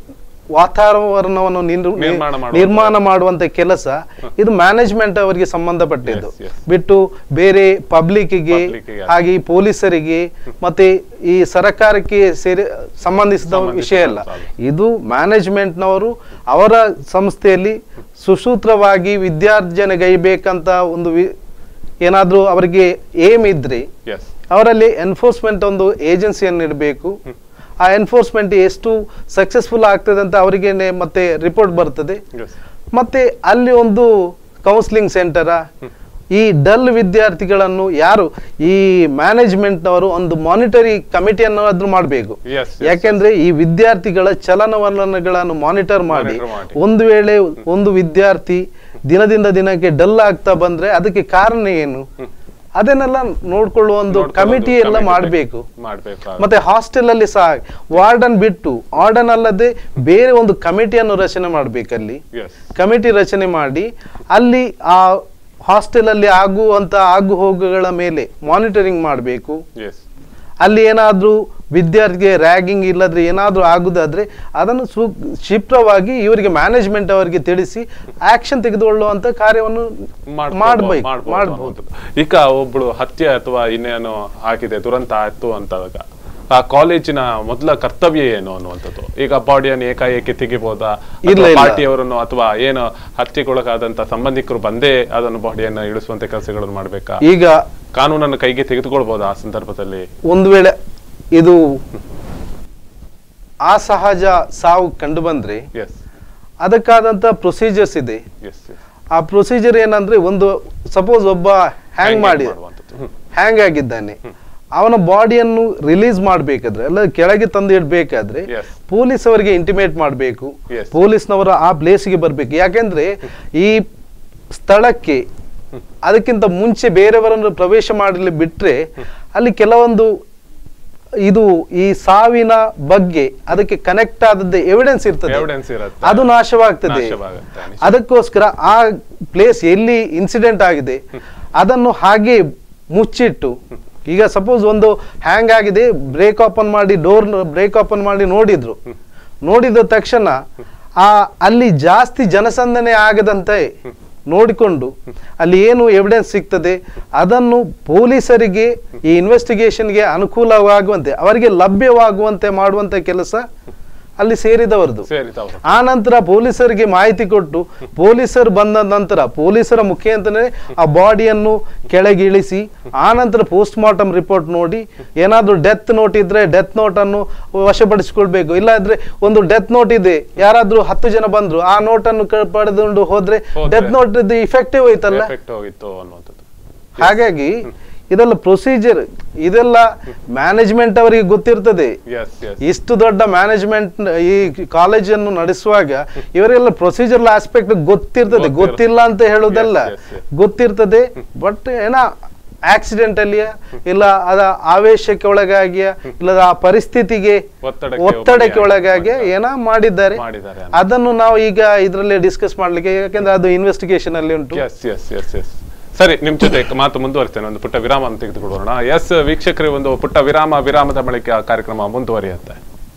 ವಾತಾವರಣವನ್ನು ನಿರ್- ನಿರ್ಮಾಣ ಮಾಡುವಂತ- ನಿರ್ಮಾಣ ಮಾಡುವಂತ ಕೆಲಸ ಇದು ಮ್ಯಾನೇಜ್ಮೆಂಟ್ ಅವರಿಗೆ ಸಂಬಂಧಪಟ್ಟಿದ್ದು Yes, yes. ಬಿಟ್ಟು ಬೇರೆ ಪಬ್ಲಿಕ್ಗೆ Publicಗೆ ಹಾಗೆ ಈ ಪೊಲೀಸರಿಗೆ ಮತ್ತೆ ಈ ಸರ್ಕಾರಕ್ಕೆ ಸೇರಿ ಸಂಬಂಧಿಸಿದ ಸಂಬಂಧಿಸಿದ ವಿಷಯ ಅಲ್ಲ ಸಾಲ. ಇದು ಮ್ಯಾನೇಜ್ಮೆಂಟ್ನವರು ಅವರ ಸಂಸ್ಥೆಯಲ್ಲಿ ಸುಸೂತ್ರವಾಗಿ ವಿದ್ಯಾರ್ಜನೆಗೈಬೇಕಂತ ಒಂದು ವಿ- ಏನಾದ್ರೂ ಅವರಿಗೆ ಏಮ್ ಇದ್ರೆ ಎಸ್ ಅವರಲ್ಲಿ ಎನ್ಫೋರ್ಸ್ಮೆಂಟ್ ಒಂದು ಏಜೆನ್ಸಿಯನ್ನು ಇಡಬೇಕು ಆ ಎನ್ಫೋರ್ಸ್ಮೆಂಟ್ ಎಷ್ಟು ಸಕ್ಸಸ್ಫುಲ್ ಆಗ್ತದೆ ಅಂತ ಅವರಿಗೆ ಮತ್ತೆ ರಿಪೋರ್ಟ್ ಬರ್ತದೆ ಎಸ್ ಮತ್ತೆ ಅಲ್ಲಿ ಒಂದು ಕೌನ್ಸಿಲಿಂಗ್ ಸೆಂಟರ ಈ ಡಲ್ ವಿದ್ಯಾರ್ಥಿಗಳನ್ನು ಯಾರು ಈ ಮ್ಯಾನೇಜ್ಮೆಂಟ್ನವರು ಒಂದು ಮಾನಿಟರಿ ಕಮಿಟಿಯನ್ನು ಆದ್ರೂ ಮಾಡಬೇಕು Yes, yes, ಯಾಕೆಂದ್ರೆ ಈ ವಿದ್ಯಾರ್ಥಿಗಳ ಚಲನವಲನಗಳನ್ನು ಮಾನಿಟರ್ ಮಾಡಿ Monitor ಮಾಡಿ. ಒಂದು ವೇಳೆ ಒಂದು ವಿದ್ಯಾರ್ಥಿ ದಿನದಿಂದ ದಿನಕ್ಕೆ ಡಲ್ ಆಗ್ತಾ ಬಂದ್ರೆ ಅದಕ್ಕೆ ಕಾರಣ ಏನು ಅದನ್ನೆಲ್ಲ ನೋಡ್ಕೊಳ್ಳುವ ಒಂದು ನೋಡ್ಕೊಳ್ಳೋದು ಕಮಿಟಿ ಎಲ್ಲ committee ಮಾಡಬೇಕು ಮಾಡ್ಬೇಕು ಮತ್ತೆ ಹಾಸ್ಟೆಲ್ ಅಲ್ಲಿ ಸಹ ವಾರ್ಡನ್ ಬಿಟ್ಟು ವಾರ್ಡನ್ ಅಲ್ಲದೆ ಬೇರೆ ಒಂದು ಕಮಿಟಿಯನ್ನು ರಚನೆ ಮಾಡ್ಬೇಕಲ್ಲಿ ಎಸ್ ಕಮಿಟಿ ರಚನೆ ಮಾಡಿ ಅಲ್ಲಿ ಆ ಹಾಸ್ಟೆಲ್ ಅಲ್ಲಿ ಆಗುವಂತ ಆಗು ಹೋಗುಗಳ ಮೇಲೆ ಮಾನಿಟರಿಂಗ್ ಮಾಡಬೇಕು ಎಸ್ ಅಲ್ಲಿ ಏನಾದ್ರೂ ವಿದ್ಯಾರ್ಥಿಗೆ ರ್ಯಾಗಿಂಗ್ ಇಲ್ಲದ್ರೆ ಏನಾದ್ರೂ ಆಗುದಾದ್ರೆ ಅದನ್ನು ಸೂ ಕ್ಷಿಪ್ರವಾಗಿ ಇವರಿಗೆ ಮ್ಯಾನೇಜ್ಮೆಂಟ್ ಅವರಿಗೆ ತಿಳಿಸಿ ಆಕ್ಷನ್ ತೆಗೆದುಕೊಳ್ಳುವಂತ ಕಾರ್ಯವನ್ನು ಮಾಡ್ಬೇಕು ಮಾಡ್ಬೋದು ಈಗ ಒಬ್ಳು ಹತ್ಯೆ ಅಥವಾ ಇನ್ನೇನು ಆಗಿದೆ ದುರಂತ ಆಯ್ತು ಅಂತಾಗ ಆ ಕಾಲೇಜಿನ ಮೊದಲ ಕರ್ತವ್ಯ ಏನು ಅನ್ನುವಂಥದ್ದು ಈಗ ಬಾಡಿಯನ್ನು ಏಕಾಏಕಿ ತೆಗಿಬೋದಾ ಇಲ್ಲ, ಇಲ್ಲ. ಪಾರ್ಟಿಯವರನ್ನು ಅಥವಾ ಏನು ಹತ್ಯೆಗೊಳಗಾದಂತ ಸಂಬಂಧಿಕರು ಬಂದೇ ಅದನ್ನು ಬಾಡಿಯನ್ನ ಇಳಿಸುವಂತ ಕೆಲಸಗಳನ್ನು ಮಾಡ್ಬೇಕಾ ಈಗ ಕಾನೂನನ್ನು ಕೈಗೆ ತೆಗೆದುಕೊಳ್ಬೋದಾ ಆ ಸಂದರ್ಭದಲ್ಲಿ ಒಂದು ವೇಳೆ ಇದು ಅಸಹಜ ಸಾವು ಕಂಡು ಬಂದ್ರೆ ಎಸ್ ಅದಕ್ಕಾದಂತ ಪ್ರೊಸೀಜರ್ಸ್ ಇದೆ ಎಸ್ ಆ ಪ್ರೊಸೀಜರ್ ಏನಂದ್ರೆ ಒಂದು ಸಪೋಸ್ ಒಬ್ಬ ಹ್ಯಾಂಗ್ ಮಾಡಿ ಮಾಡುವಂಥದ್ದು ಹ್ಮ್. ಹ್ಯಾಂಗ್ ಆಗಿದ್ದಾನೆ ಅವನ ಬಾಡಿಯನ್ನು ರಿಲೀಸ್ ಮಾಡ್ಬೇಕಾದ್ರೆ ಅಲ್ಲ ಕೆಳಗೆ ತಂದು ಇಡ್ಬೇಕಾದ್ರೆ Yes. ಪೊಲೀಸ್ ಅವರಿಗೆ ಇಂಟಿಮೇಟ್ ಮಾಡಬೇಕು Yes. ಪೊಲೀಸ್ನವರು ಆ ಪ್ಲೇಸ್ಗೆ ಬರ್ಬೇಕು ಯಾಕೆಂದ್ರೆ ಈ ಸ್ಥಳಕ್ಕೆ ಅದಕ್ಕಿಂತ ಮುಂಚೆ ಬೇರೆಯವರನ್ನು ಪ್ರವೇಶ ಮಾಡಲಿ ಬಿಟ್ರೆ ಅಲ್ಲಿ ಕೆಲವೊಂದು ಇದು ಈ ಸಾವಿನ ಬಗ್ಗೆ ಅದಕ್ಕೆ ಕನೆಕ್ಟ್ ಆದದ್ದು ಎವಿಡೆನ್ಸ್ ಇರ್ತದೆ Evidence ಇರುತ್ತೆ. ಅದು ನಾಶವಾಗ್ತದೆ ನಾಶವಾಗುತ್ತೆ, ನಿಜ. ಅದಕ್ಕೋಸ್ಕರ ಆ ಪ್ಲೇಸ್ ಎಲ್ಲಿ ಇನ್ಸಿಡೆಂಟ್ ಆಗಿದೆ ಅದನ್ನು ಹಾಗೆ ಮುಚ್ಚಿಟ್ಟು ಈಗ ಸಪೋಸ್ ಒಂದು ಹ್ಯಾಂಗ್ ಆಗಿದೆ ಬ್ರೇಕ್ ಓಪನ್ ಮಾಡಿ ಡೋರ್ ಬ್ರೇಕ್ ಓಪನ್ ಮಾಡಿ ನೋಡಿದ್ರು ನೋಡಿದ ತಕ್ಷಣ ಆ ಅಲ್ಲಿ ಜಾಸ್ತಿ ಜನಸಂದಣಿ ಆಗದಂತೆ ನೋಡಿಕೊಂಡು ಅಲ್ಲಿ ಏನು ಎವಿಡೆನ್ಸ್ ಸಿಗ್ತದೆ ಅದನ್ನು ಪೊಲೀಸರಿಗೆ ಈ ಇನ್ವೆಸ್ಟಿಗೇಷನ್ಗೆ ಅನುಕೂಲವಾಗುವಂತೆ ಅವರಿಗೆ ಲಭ್ಯವಾಗುವಂತೆ ಮಾಡುವಂತ ಕೆಲಸ ಅಲ್ಲಿ ಸೇರಿದವರದು ಸರಿ ತಾವು ಆ ನಂತರ ಪೊಲೀಸರಿಗೆ ಮಾಹಿತಿ ಕೊಟ್ಟು ಪೊಲೀಸರು ಬಂದ ನಂತರ ಪೊಲೀಸರ ಮುಖೇಂತರನೇ ಆ ಬಾಡಿಯನ್ನು ಕೆಳಗೆ ಇಳಿಸಿ ಆ ನಂತರ ಪೋಸ್ಟ್ ಮಾರ್ಟಮ್ ರಿಪೋರ್ಟ್ ನೋಡಿ ಏನಾದ್ರೂ ಡೆತ್ ನೋಟ್ ಇದ್ರೆ ಡೆತ್ ನೋಟ್ ಅನ್ನು ವಶಪಡಿಸಿಕೊಳ್ಬೇಕು ಇಲ್ಲಾದ್ರೆ ಒಂದು ಡೆತ್ ನೋಟ್ ಇದೆ ಯಾರಾದ್ರೂ ಹತ್ತು ಜನ ಬಂದ್ರು ಆ ನೋಟ್ ಅನ್ನು ಕ- ಪಡೆದುಕೊಂಡು ಹೋದ್ರೆ ಹೋದ್ರೆ. ಡೆತ್ ನೋಟ್ ಇಫೆಕ್ಟಿವ್ ಹೋಯ್ತಲ್ಲ ಎಫೆಕ್ಟ್ ಹೋಗಿತ್ತು ಅನ್ನುವಂಥದ್ದು ಹಾಗಾಗಿ ಇದೆಲ್ಲ ಪ್ರೊಸೀಜರ್ ಇದೆಲ್ಲ ಮ್ಯಾನೇಜ್ಮೆಂಟ್ ಅವರಿಗೆ ಗೊತ್ತಿರ್ತದೆ ಎಸ್ ಎಸ್ ಇಷ್ಟು ದೊಡ್ಡ ಮ್ಯಾನೇಜ್ಮೆಂಟ್ ಈ ಕಾಲೇಜನ್ನು ನಡೆಸುವಾಗ ಇವರೆಲ್ಲ ಪ್ರೊಸೀಜರ್ ಆಸ್ಪೆಕ್ಟ್ ಗೊತ್ತಿರ್ತದೆ ಗೊತ್ತಿರುತ್ತೆ. ಗೊತ್ತಿಲ್ಲ ಅಂತ ಹೇಳುದಲ್ಲ Yes, yes, yes. ಗೊತ್ತಿರ್ತದೆ ಬಟ್ ಏನ ಆಕ್ಸಿಡೆಂಟ್ ಅಲ್ಲಿಯ ಇಲ್ಲ ಅದ ಆವೇಶಕ್ಕೆ ಒಳಗಾಗಿಯ ಇಲ್ಲ ಆ ಪರಿಸ್ಥಿತಿಗೆ ಒತ್ತಡಕ್ಕೆ ಒತ್ತಡಕ್ಕೆ ಒಳಗಾಗಿ ಒಳಗಾಗಿ ಏನ ಮಾಡಿದ್ದಾರೆ ಮಾಡಿದ್ದಾರೆ ಅಂತ. ಅದನ್ನು ನಾವು ಈಗ ಇದರಲ್ಲಿ ಡಿಸ್ಕಸ್ ಮಾಡ್ಲಿಕ್ಕೆ ಯಾಕಂದ್ರೆ ಅದು ಇನ್ವೆಸ್ಟಿಗೇಷನ್ ಅಲ್ಲಿ ಉಂಟು ಎಸ್ ಎಸ್ ಎಸ್ ಎಸ್ ಸರಿ ನಿಮ್ ಜೊತೆ ಮಾತು ಮುಂದುವರಿಸ್ತೇನೆ ಒಂದು ಪುಟ್ಟ ವಿರಾಮ ತೆಗೆದುಕೊಳ್ಳೋಣ ಎಸ್ ವೀಕ್ಷಕರೇ ಒಂದು ಪುಟ್ಟ ವಿರಾಮ ವಿರಾಮದ ಬಳಿಕ ಕಾರ್ಯಕ್ರಮ ಮುಂದುವರಿಯುತ್ತೆ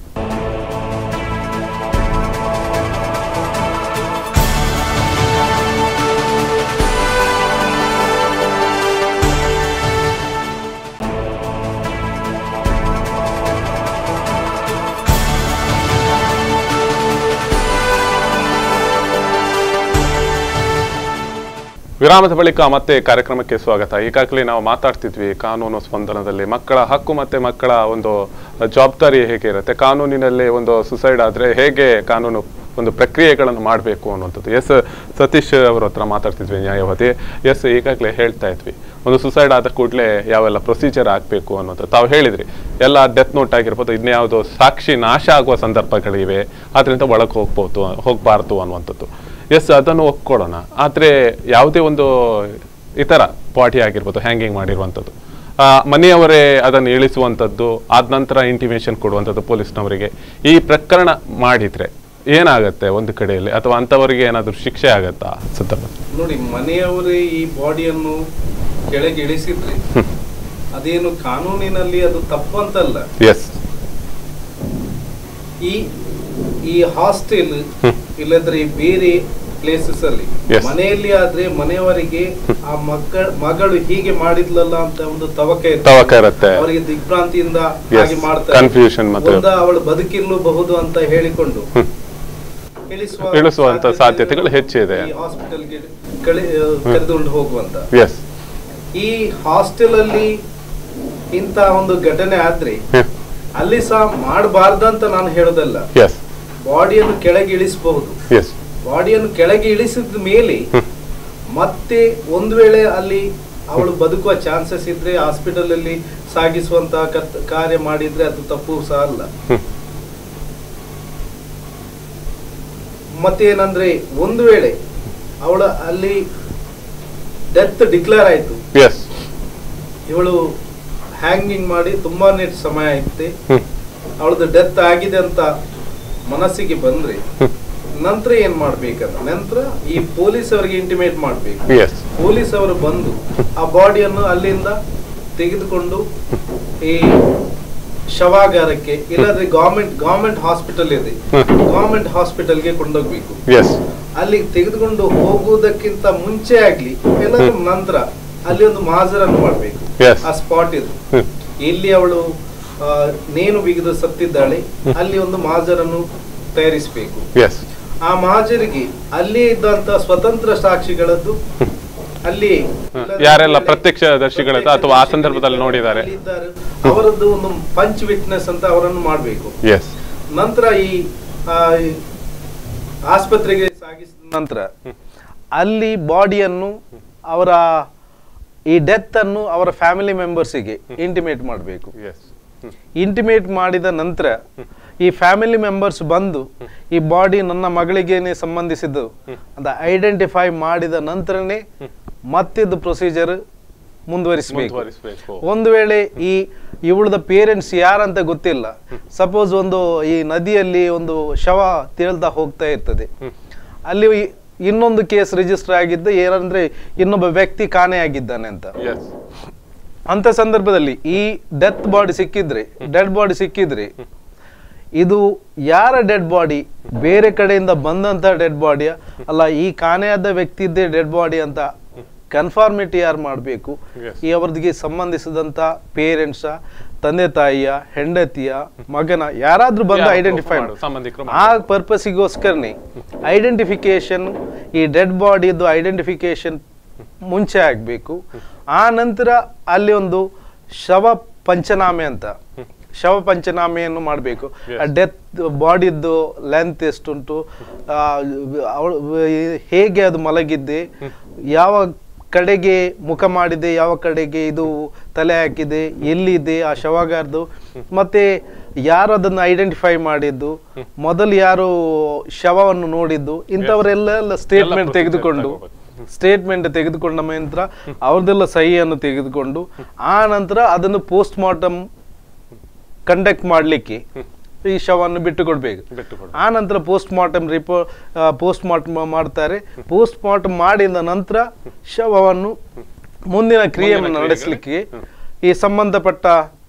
ವಿರಾಮದ ಬಳಿಕ ಮತ್ತೆ ಕಾರ್ಯಕ್ರಮಕ್ಕೆ ಸ್ವಾಗತ ಈಗಾಗಲೇ ನಾವು ಮಾತಾಡ್ತಿದ್ವಿ ಕಾನೂನು ಸ್ಪಂದನದಲ್ಲಿ ಮಕ್ಕಳ ಹಕ್ಕು ಮತ್ತೆ ಮಕ್ಕಳ ಒಂದು ಜವಾಬ್ದಾರಿ ಹೇಗೆ ಇರುತ್ತೆ ಕಾನೂನಿನಲ್ಲಿ ಒಂದು ಸುಸೈಡ್ ಆದ್ರೆ ಹೇಗೆ ಕಾನೂನು ಒಂದು ಪ್ರಕ್ರಿಯೆಗಳನ್ನು ಮಾಡಬೇಕು ಅನ್ನುವಂಥದ್ದು ಎಸ್ ಸತೀಶ್ ಅವ್ರ ಹತ್ರ ಮಾತಾಡ್ತಿದ್ವಿ ನ್ಯಾಯವಾದಿ ಎಸ್ ಈಗಾಗಲೇ ಹೇಳ್ತಾ ಇದ್ವಿ ಒಂದು ಸುಸೈಡ್ ಆದ ಕೂಡಲೇ ಯಾವೆಲ್ಲ ಪ್ರೊಸೀಜರ್ ಆಗಬೇಕು ಅನ್ನೋದು ತಾವು ಹೇಳಿದ್ರಿ ಎಲ್ಲ ಡೆತ್ ನೋಟ್ ಆಗಿರ್ಬೋದು ಇನ್ಯಾವುದೋ ಸಾಕ್ಷಿ ನಾಶ ಆಗುವ ಸಂದರ್ಭಗಳಿವೆ ಅದರಿಂದ ಒಳಗೆ ಹೋಗ್ಬೋದು ಹೋಗಬಾರ್ದು ಅನ್ನುವಂಥದ್ದು ಎಸ್ ಅದನ್ನು ಒಪ್ಕೊಳ್ಳೋಣ ಆದರೆ ಯಾವುದೇ ಒಂದು ಇತರ ಬಾಡಿ ಆಗಿರ್ಬೋದು ಹ್ಯಾಂಗಿಂಗ್ ಮಾಡಿರುವಂಥದ್ದು ಆ, ಮನೆಯವರೇ ಅದನ್ನು ಇಳಿಸುವಂಥದ್ದು ಆದ ನಂತರ ಇಂಟಿಮೇಷನ್ ಕೊಡುವಂಥದ್ದು ಪೊಲೀಸ್ನವರಿಗೆ ಈ ಪ್ರಕರಣ ಮಾಡಿದ್ರೆ ಏನಾಗತ್ತೆ ಒಂದು ಕಡೆಯಲ್ಲಿ ಅಥವಾ ಅಂಥವರಿಗೆ ಏನಾದರೂ ಶಿಕ್ಷೆ ಆಗತ್ತಾ ಸಂದರ್ಭ ನೋಡಿ ಮನೆಯವರೇ ಈ ಬಾಡಿಯನ್ನು ಕೆಳಗೆ ಇಳಿಸಿದ್ರೆ ಅದೇನು ಕಾನೂನಿನಲ್ಲಿ ಅದು ತಪ್ಪಂತಲ್ಲ ಎಸ್ ಈ ಈ ಹಾಸ್ಟೆಲ್ ಇಲ್ಲದ್ರೆ ಬೇರೆ ಪ್ಲೇಸಸ್ ಅಲ್ಲಿ Yes. ಮನೆಯಲ್ಲಿ ಆದ್ರೆ ಮನೆಯವರಿಗೆ ಆ ಮಕ್ಕಳ ಮಗಳು ಹೀಗೆ ಮಾಡಿದ್ಲಲ್ಲ ಅಂತ ಒಂದು ತವಕ ಇರ್ತದೆ. ತವಕ ಇರುತ್ತೆ ಅವರಿಗೆ ದಿಗ್ಭ್ರಾಂತಿಯಿಂದ Yes. ಹಾಗೆ ಮಾಡ್ತಾರೆ Confusion ಮತ್ತೆ- ಒಂದ ಅವಳು ಬದುಕಿರಲೂಬಹುದು ಅಂತ ಹೇಳಿಕೊಂಡು ಇಳಿಸುವ ಇಳಿಸುವಂತ ಸಾಧ್ಯತೆಗಳು ಹೆಚ್ಚಿದೆ. ಈ ಹಾಸ್ಪಿಟಲ್ಗೆ ಕಳೆ ಕರೆದುಕೊಂಡು ಹೋಗುವಂತ ಎಸ್ ಈ ಹಾಸ್ಟೆಲ್ ಅಲ್ಲಿ ಇಂತ ಒಂದು ಘಟನೆ ಆದ್ರೆ ಅಲ್ಲಿ ಸಹ ಮಾಡಬಾರ್ದಂತ ನಾನು ಹೇಳೋದಲ್ಲ ಎಸ್ ಬಾಡಿಯನ್ನು ಕೆಳಗೆ ಇಳಿಸಬಹುದು ಎಸ್ ಬಾಡಿಯನ್ನು ಕೆಳಗೆ ಇಳಿಸಿದ ಮೇಲೆ ಮತ್ತೆ ಒಂದು ವೇಳೆ ಅಲ್ಲಿ ಅವಳು ಬದುಕುವ ಚಾನ್ಸಸ್ ಇದ್ರೆ ಹಾಸ್ಪಿಟಲ್ ಅಲ್ಲಿ ಸಾಗಿಸುವಂತಹ ಕತ್- ಕಾರ್ಯ ಮಾಡಿದ್ರೆ ಅದು ತಪ್ಪು ಸಹ ಅಲ್ಲ ಹ್ಮ್. ಮತ್ತೆ ಏನಂದ್ರೆ ಒಂದು ವೇಳೆ ಅವಳ ಅಲ್ಲಿ ಡೆತ್ ಡಿಕ್ಲೇರ್ ಆಯ್ತು ಎಸ್ ಇವಳು ಹ್ಯಾಂಗಿಂಗ್ ಮಾಡಿ ತುಂಬಾನೇ ಸಮಯ ಐತೆ ಹ್ಮ್ ಅವಳದು ಡೆತ್ ಆಗಿದೆ ಅಂತ ಮನಸ್ಸಿಗೆ ಬಂದ್ರೆ ನಂತರ ಏನ್ ಮಾಡ್ಬೇಕಂತ ನಂತರ ಈ ಪೊಲೀಸ್ ಅವರಿಗೆ ಇಂಟಿಮೇಟ್ ಮಾಡ್ಬೇಕು ಎಸ್ ಪೊಲೀಸ್ ಅವರು ಬಂದು ಆ ಬಾಡಿಯನ್ನು ಅಲ್ಲಿಂದ ತೆಗೆದುಕೊಂಡು ಈ ಶವಾಗಾರಕ್ಕೆ ಇಲ್ಲಾಂದ್ರೆ ಗವರ್ಮೆಂಟ್ ಗವರ್ಮೆಂಟ್ ಹಾಸ್ಪಿಟಲ್ ಇದೆ ಗವರ್ಮೆಂಟ್ ಹಾಸ್ಪಿಟಲ್ಗೆ ಕೊಂಡೋಗ್ಬೇಕು ಎಸ್ ಅಲ್ಲಿ ತೆಗೆದುಕೊಂಡು ಹೋಗುವುದಕ್ಕಿಂತ ಮುಂಚೆ ಆಗ್ಲಿ ಎಲ್ಲಾದ್ರೂ ನಂತರ ಅಲ್ಲಿ ಒಂದು ಮಾಜರನ್ನು ಮಾಡ್ಬೇಕು Yes. ಆ ಸ್ಪಾಟ್ ಇದು ಹ್ಮ್ ಎಲ್ಲಿ ಅವಳು ಆ, ನೇಣು ಬಿಗಿದು ಸತ್ತಿದ್ದಾಳೆ ಅಲ್ಲಿ ಒಂದು ಮಾಜರನ್ನು ತಯಾರಿಸಬೇಕು ಎಸ್ ಆ ಮಹಾಜರಿಗೆ ಅಲ್ಲಿ ಇದ್ದಂತ ಸ್ವತಂತ್ರ ಸಾಕ್ಷಿಗಳದ್ದು ಅಲ್ಲಿ ಯಾರೆಲ್ಲ ಪ್ರತ್ಯಕ್ಷದರ್ಶಿಗಳಿದ್ದಾರೆ ಅಥವಾ ಆ ಸಂದರ್ಭದಲ್ಲಿ ನೋಡಿದ್ದಾರೆ. ಅಲ್ಲಿ ಇದ್ದಾರೆ. ಅವರದ್ದು ಒಂದು ಪಂಚ್ ವಿಟ್ನೆಸ್ ಅಂತ ಅವರನ್ನು ಮಾಡಬೇಕು ಎಸ್ ನಂತರ ಈ ಆ, ಈ ಆಸ್ಪತ್ರೆಗೆ ಸಾಗಿಸಿದ ನಂತರ ಅಲ್ಲಿ ಬಾಡಿಯನ್ನು ಅವರ ಈ ಡೆತ್ ಅನ್ನು ಅವರ ಫ್ಯಾಮಿಲಿ ಮೆಂಬರ್ಸಿಗೆ ಇಂಟಿಮೇಟ್ ಮಾಡಬೇಕು ಎಸ್ ಇಂಟಿಮೇಟ್ ಮಾಡಿದ ನಂತರ ಈ ಫ್ಯಾಮಿಲಿ ಮೆಂಬರ್ಸ್ ಬಂದು ಈ ಬಾಡಿ ನನ್ನ ಮಗಳಿಗೇನೆ ಸಂಬಂಧಿಸಿದ್ದು ಅಂತ ಐಡೆಂಟಿಫೈ ಮಾಡಿದ ನಂತರನೇ ಮತ್ತಿದ್ದು ಪ್ರೊಸೀಜರ್ ಮುಂದುವರಿಸಬೇಕು ಮುಂದುವರಿಸಬೇಕು ಒಂದು ವೇಳೆ ಈ ಇವಳದ ಪೇರೆಂಟ್ಸ್ ಯಾರಂತ ಗೊತ್ತಿಲ್ಲ ಸಪೋಸ್ ಒಂದು ಈ ನದಿಯಲ್ಲಿ ಒಂದು ಶವ ತೇಳ್ತಾ ಹೋಗ್ತಾ ಇರ್ತದೆ ಅಲ್ಲಿ ಈ- ಇನ್ನೊಂದು ಕೇಸ್ ರಿಜಿಸ್ಟರ್ ಆಗಿದ್ದು ಏನಂದ್ರೆ ಇನ್ನೊಬ್ಬ ವ್ಯಕ್ತಿ ಕಾಣೆ ಆಗಿದ್ದಾನೆ ಅಂತ ಎಸ್ ಅಂತ ಸಂದರ್ಭದಲ್ಲಿ ಈ ಡೆತ್ ಬಾಡಿ ಸಿಕ್ಕಿದ್ರೆ ಡೆಡ್ ಬಾಡಿ ಸಿಕ್ಕಿದ್ರೆ ಇದು ಯಾರ ಡೆಡ್ ಬಾಡಿ ಬೇರೆ ಕಡೆಯಿಂದ ಬಂದಂತ ಡೆಡ್ ಬಾಡಿಯ ಅಲ್ಲ ಈ ಕಾಣೆಯಾದ ವ್ಯಕ್ತಿದ್ದೇ ಡೆಡ್ ಬಾಡಿ ಅಂತ ಕನ್ಫಾರ್ಮಿಟಿ ಯಾರು ಮಾಡಬೇಕು Yes. ಈ ಅವ್ರದಿಗೆ ಸಂಬಂಧಿಸಿದಂತ ಪೇರೆಂಟ್ಸ ತಂದೆ ತಾಯಿಯ ಹೆಂಡತಿಯ ಮಗನ ಯಾರಾದ್ರೂ ಬಂದು ಯಾರು ಐಡೆಂಟಿಫೈ ಮಾಡು- ಸಂಬಂಧಿಕರು ಆ ಪರ್ಪಸ್ಸಿಗೋಸ್ಕರನೇ ಐಡೆಂಟಿಫಿಕೇಶನ್ ಈ ಡೆಡ್ ಬಾಡಿದು ಐಡೆಂಟಿಫಿಕೇಶನ್ ಮುಂಚೆ ಆಗಬೇಕು ಆ ನಂತರ ಅಲ್ಲಿ ಒಂದು ಶವ ಪಂಚನಾಮೆ ಅಂತ ಶವ ಪಂಚನಾಮೆಯನ್ನು ಮಾಡಬೇಕು ಡೆತ್ ಬಾಡಿದ್ದು ಲೆಂತ್ ಎಷ್ಟುಂಟು ಆ, ಅವಳು ಹೇಗೆ ಅದು ಮಲಗಿದ್ದೆ ಯಾವ ಕಡೆಗೆ ಮುಖ ಮಾಡಿದೆ ಯಾವ ಕಡೆಗೆ ಇದು ತಲೆ ಹಾಕಿದೆ ಎಲ್ಲಿದೆ ಆ ಶವಗಾರದು ಮತ್ತೆ ಯಾರು ಅದನ್ನು ಐಡೆಂಟಿಫೈ ಮಾಡಿದ್ದು ಮೊದಲು ಯಾರು ಶವವನ್ನು ನೋಡಿದ್ದು ಇಂಥವರೆಲ್ಲ ಸ್ಟೇಟ್ಮೆಂಟ್ procedure ತೆಗೆದುಕೊಂಡು ತಗೋಬೇಕು. ಸ್ಟೇಟ್ಮೆಂಟ್ ತೆಗೆದುಕೊಂಡ ನಂತರ ಅವ್ರದ್ದೆಲ್ಲ ಸಹಿಯನ್ನು ತೆಗೆದುಕೊಂಡು ಆ ನಂತರ ಅದನ್ನು ಪೋಸ್ಟ್ ಮಾರ್ಟಮ್ ಕಂಡಕ್ಟ್ ಮಾಡಲಿಕ್ಕೆ ಈ ಶವವನ್ನು ಬಿಟ್ಟು ಕೊಡ್ಬೇಕು ಬಿಟ್ಟು ಕೊಡು ಆ ನಂತರ post mortem report post mortem ಮಾಡ್ತಾರೆ ಪೋಸ್ಟ್ ಮಾರ್ಟಮ್ ಮಾಡಿದ ನಂತರ ಶವವನ್ನು ಮುಂದಿನ ಕ್ರಿಯೆಯನ್ನು ಮುಂದಿನ ನಡೆಸಲಿಕ್ಕೆ ಕ್ರಿಯೆಗೆ, ಈ ಸಂಬಂಧಪಟ್ಟ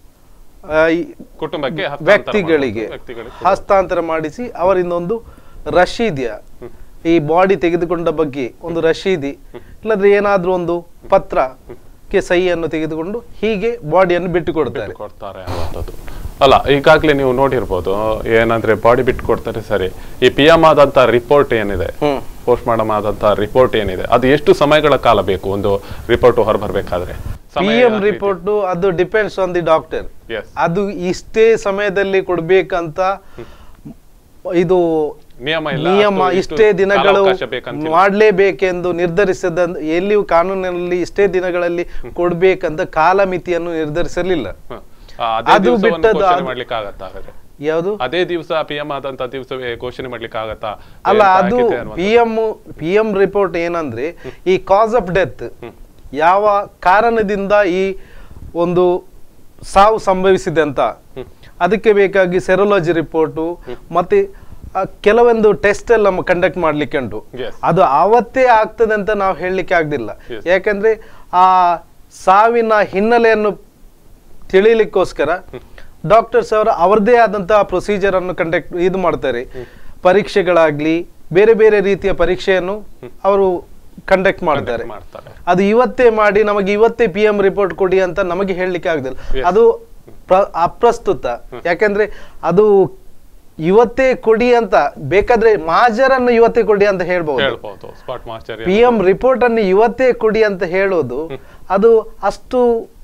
ಆ, ಈ ಕುಟುಂಬಕ್ಕೆ ಹಸ್ತಾಂತರ ವ್ಯಕ್ತಿಗಳಿಗೆ ಮಾಡುವುದು, ವ್ಯಕ್ತಿಗಳಿಗೆ ಹಸ್ತಾಂತರ ಮಾಡಿಸಿ ಅವರಿಂದ ಒಂದು ರಶೀದಿಯ ಈ ಬಾಡಿ ತೆಗೆದುಕೊಂಡ ಬಗ್ಗೆ ಒಂದು ರಶೀದಿ ಇಲ್ಲದ್ರೆ ಏನಾದ್ರೂ ಒಂದು ಪತ್ರಕ್ಕೆ ಸಹಿಯನ್ನು ತೆಗೆದುಕೊಂಡು ಹೀಗೆ ಬಾಡಿಯನ್ನು ಬಿಟ್ಟು ಕೊಡ್ತಾರೆ ಬಿಟ್ಟು ಕೊಡ್ತಾರೆ ಅನ್ನುವಂಥದ್ದು ಅಲ್ಲ ಈಗಾಗಲೇ ನೀವು ನೋಡಿರ್ಬೋದು ಏನಂದ್ರೆ ಬಾಡಿ ಬಿಟ್ಟು ಕೊಡ್ತಾರೆ ಸರಿ ಈ ಪಿ ಎಂ ಆದಂತ ರಿಪೋರ್ಟ್ ಏನಿದೆ ಹ್ಮ್. ಪೋಸ್ಟ್ ಮಾರ್ಟಮ್ ಆದಂತ ರಿಪೋರ್ಟ್ ಏನಿದೆ ಅದು ಎಷ್ಟು ಸಮಯಗಳ ಕಾಲ ಬೇಕು ಒಂದು ರಿಪೋರ್ಟ್ ಹೊರಬರ್ಬೇಕಾದ್ರೆ ಪಿ ಎಂ ರಿಪೋರ್ಟ್ ಅದು depends on the doctor yes ಅದು ಇಷ್ಟೇ ಸಮಯದಲ್ಲಿ ಕೊಡ್ಬೇಕಂತ ಇದು ನಿಯಮ ಇಲ್ಲ ನಿಯಮ ಅಥವಾ ಇಷ್ಟು ಇಷ್ಟೇ ದಿನಗಳು ಕಾಲಾವಕಾಶ ಬೇಕಂತಿಲ್ಲ. ಮಾಡಲೇಬೇಕೆಂದು ನಿರ್ಧರಿಸದ ಎಲ್ಲಿಯೂ ಕಾನೂನಿನಲ್ಲಿ ಇಷ್ಟೇ ದಿನಗಳಲ್ಲಿ ಕೊಡ್ಬೇಕಂತ ಕಾಲಮಿತಿಯನ್ನು ನಿರ್ಧರಿಸಲಿಲ್ಲ ಹ. ಆ, ಅದೇ ಅದು ದಿವಸವನ್ನು ಬಿಟ್ಟದ್ದು ಘೋಷಣೆ ಅದು- ಮಾಡ್ಲಿಕ್ಕೆ ಆಗತ್ತಾ ಹಾಗಾದ್ರೆ ಯಾವುದು ಅದೇ ದಿವಸ ಪಿ ಎಂ ಆದಂತ ದಿವಸವೇ ಘೋಷಣೆ ಮಾಡ್ಲಿಕ್ಕೆ ಆಗತ್ತಾ ಅಲ್ಲ ಎಂತ ಅದು ಆಗಿದೆ ಅನ್ನುವಂಥದ್ದು. P M P M report ಏನಂದ್ರೆ ಈ ಕಾಸ್ ಆಫ್ ಡೆತ್ ಯಾವ ಕಾರಣದಿಂದ ಈ ಒಂದು ಸಾವು ಸಂಭವಿಸಿದೆ ಅಂತ ಅದಕ್ಕೆ ಬೇಕಾಗಿ ಸೆರೋಲಜಿ ರಿಪೋರ್ಟು ಮತ್ತೆ ಆ, ಕೆಲವೊಂದು ಟೆಸ್ಟ್ ಎಲ್ಲ ಕಂಡಕ್ಟ್ ಮಾಡ್ಲಿಕ್ಕೆ ಉಂಟು Yes. ಅದು ಆವತ್ತೇ ಆಗ್ತದೆ ಅಂತ ನಾವು ಹೇಳಲಿಕ್ಕೆ ಆಗ್ದಿಲ್ಲ Yes. ಯಾಕಂದ್ರೆ ಆ ಸಾವಿನ ಹಿನ್ನೆಲೆಯನ್ನು ತಿಳಿಲಿಕ್ಕೋಸ್ಕರ ಡಾಕ್ಟರ್ಸ್ ಅವರು ಅವರದೇ ಆದಂತಹ ಪ್ರೊಸೀಜರ್ ಅನ್ನು ಕಂಡಕ್ಟ್ ಇದು ಮಾಡ್ತಾರೆ ಪರೀಕ್ಷೆಗಳಾಗ್ಲಿ ಬೇರೆ ಬೇರೆ ರೀತಿಯ ಪರೀಕ್ಷೆಯನ್ನು ಅವರು ಕಂಡಕ್ಟ್ ಮಾಡ್ತಾರೆ Conduct ಮಾಡ್ತಾರೆ ಅದು ಇವತ್ತೇ ಮಾಡಿ ನಮಗೆ ಇವತ್ತೇ ಪಿ ಎಂ ರಿಪೋರ್ಟ್ ಕೊಡಿ ಅಂತ ನಮಗೆ ಹೇಳಲಿಕ್ಕೆ ಆಗುದಿಲ್ಲ Yes. ಅದು ಪ್ರ- ಅಪ್ರಸ್ತುತ ಯಾಕಂದ್ರೆ ಅದು ಇವತ್ತೇ ಕೊಡಿ ಅಂತ ಬೇಕಾದ್ರೆ ಮಾಜರನ್ನು ಇವತ್ತೇ ಕೊಡಿ ಅಂತ ಹೇಳ್ಬಹುದು ಹೇಳ್ಬೋದು spot master P M report ಅನ್ನು ಇವತ್ತೇ ಕೊಡಿ ಅಂತ ಹೇಳೋದು ಅದು ಅಷ್ಟು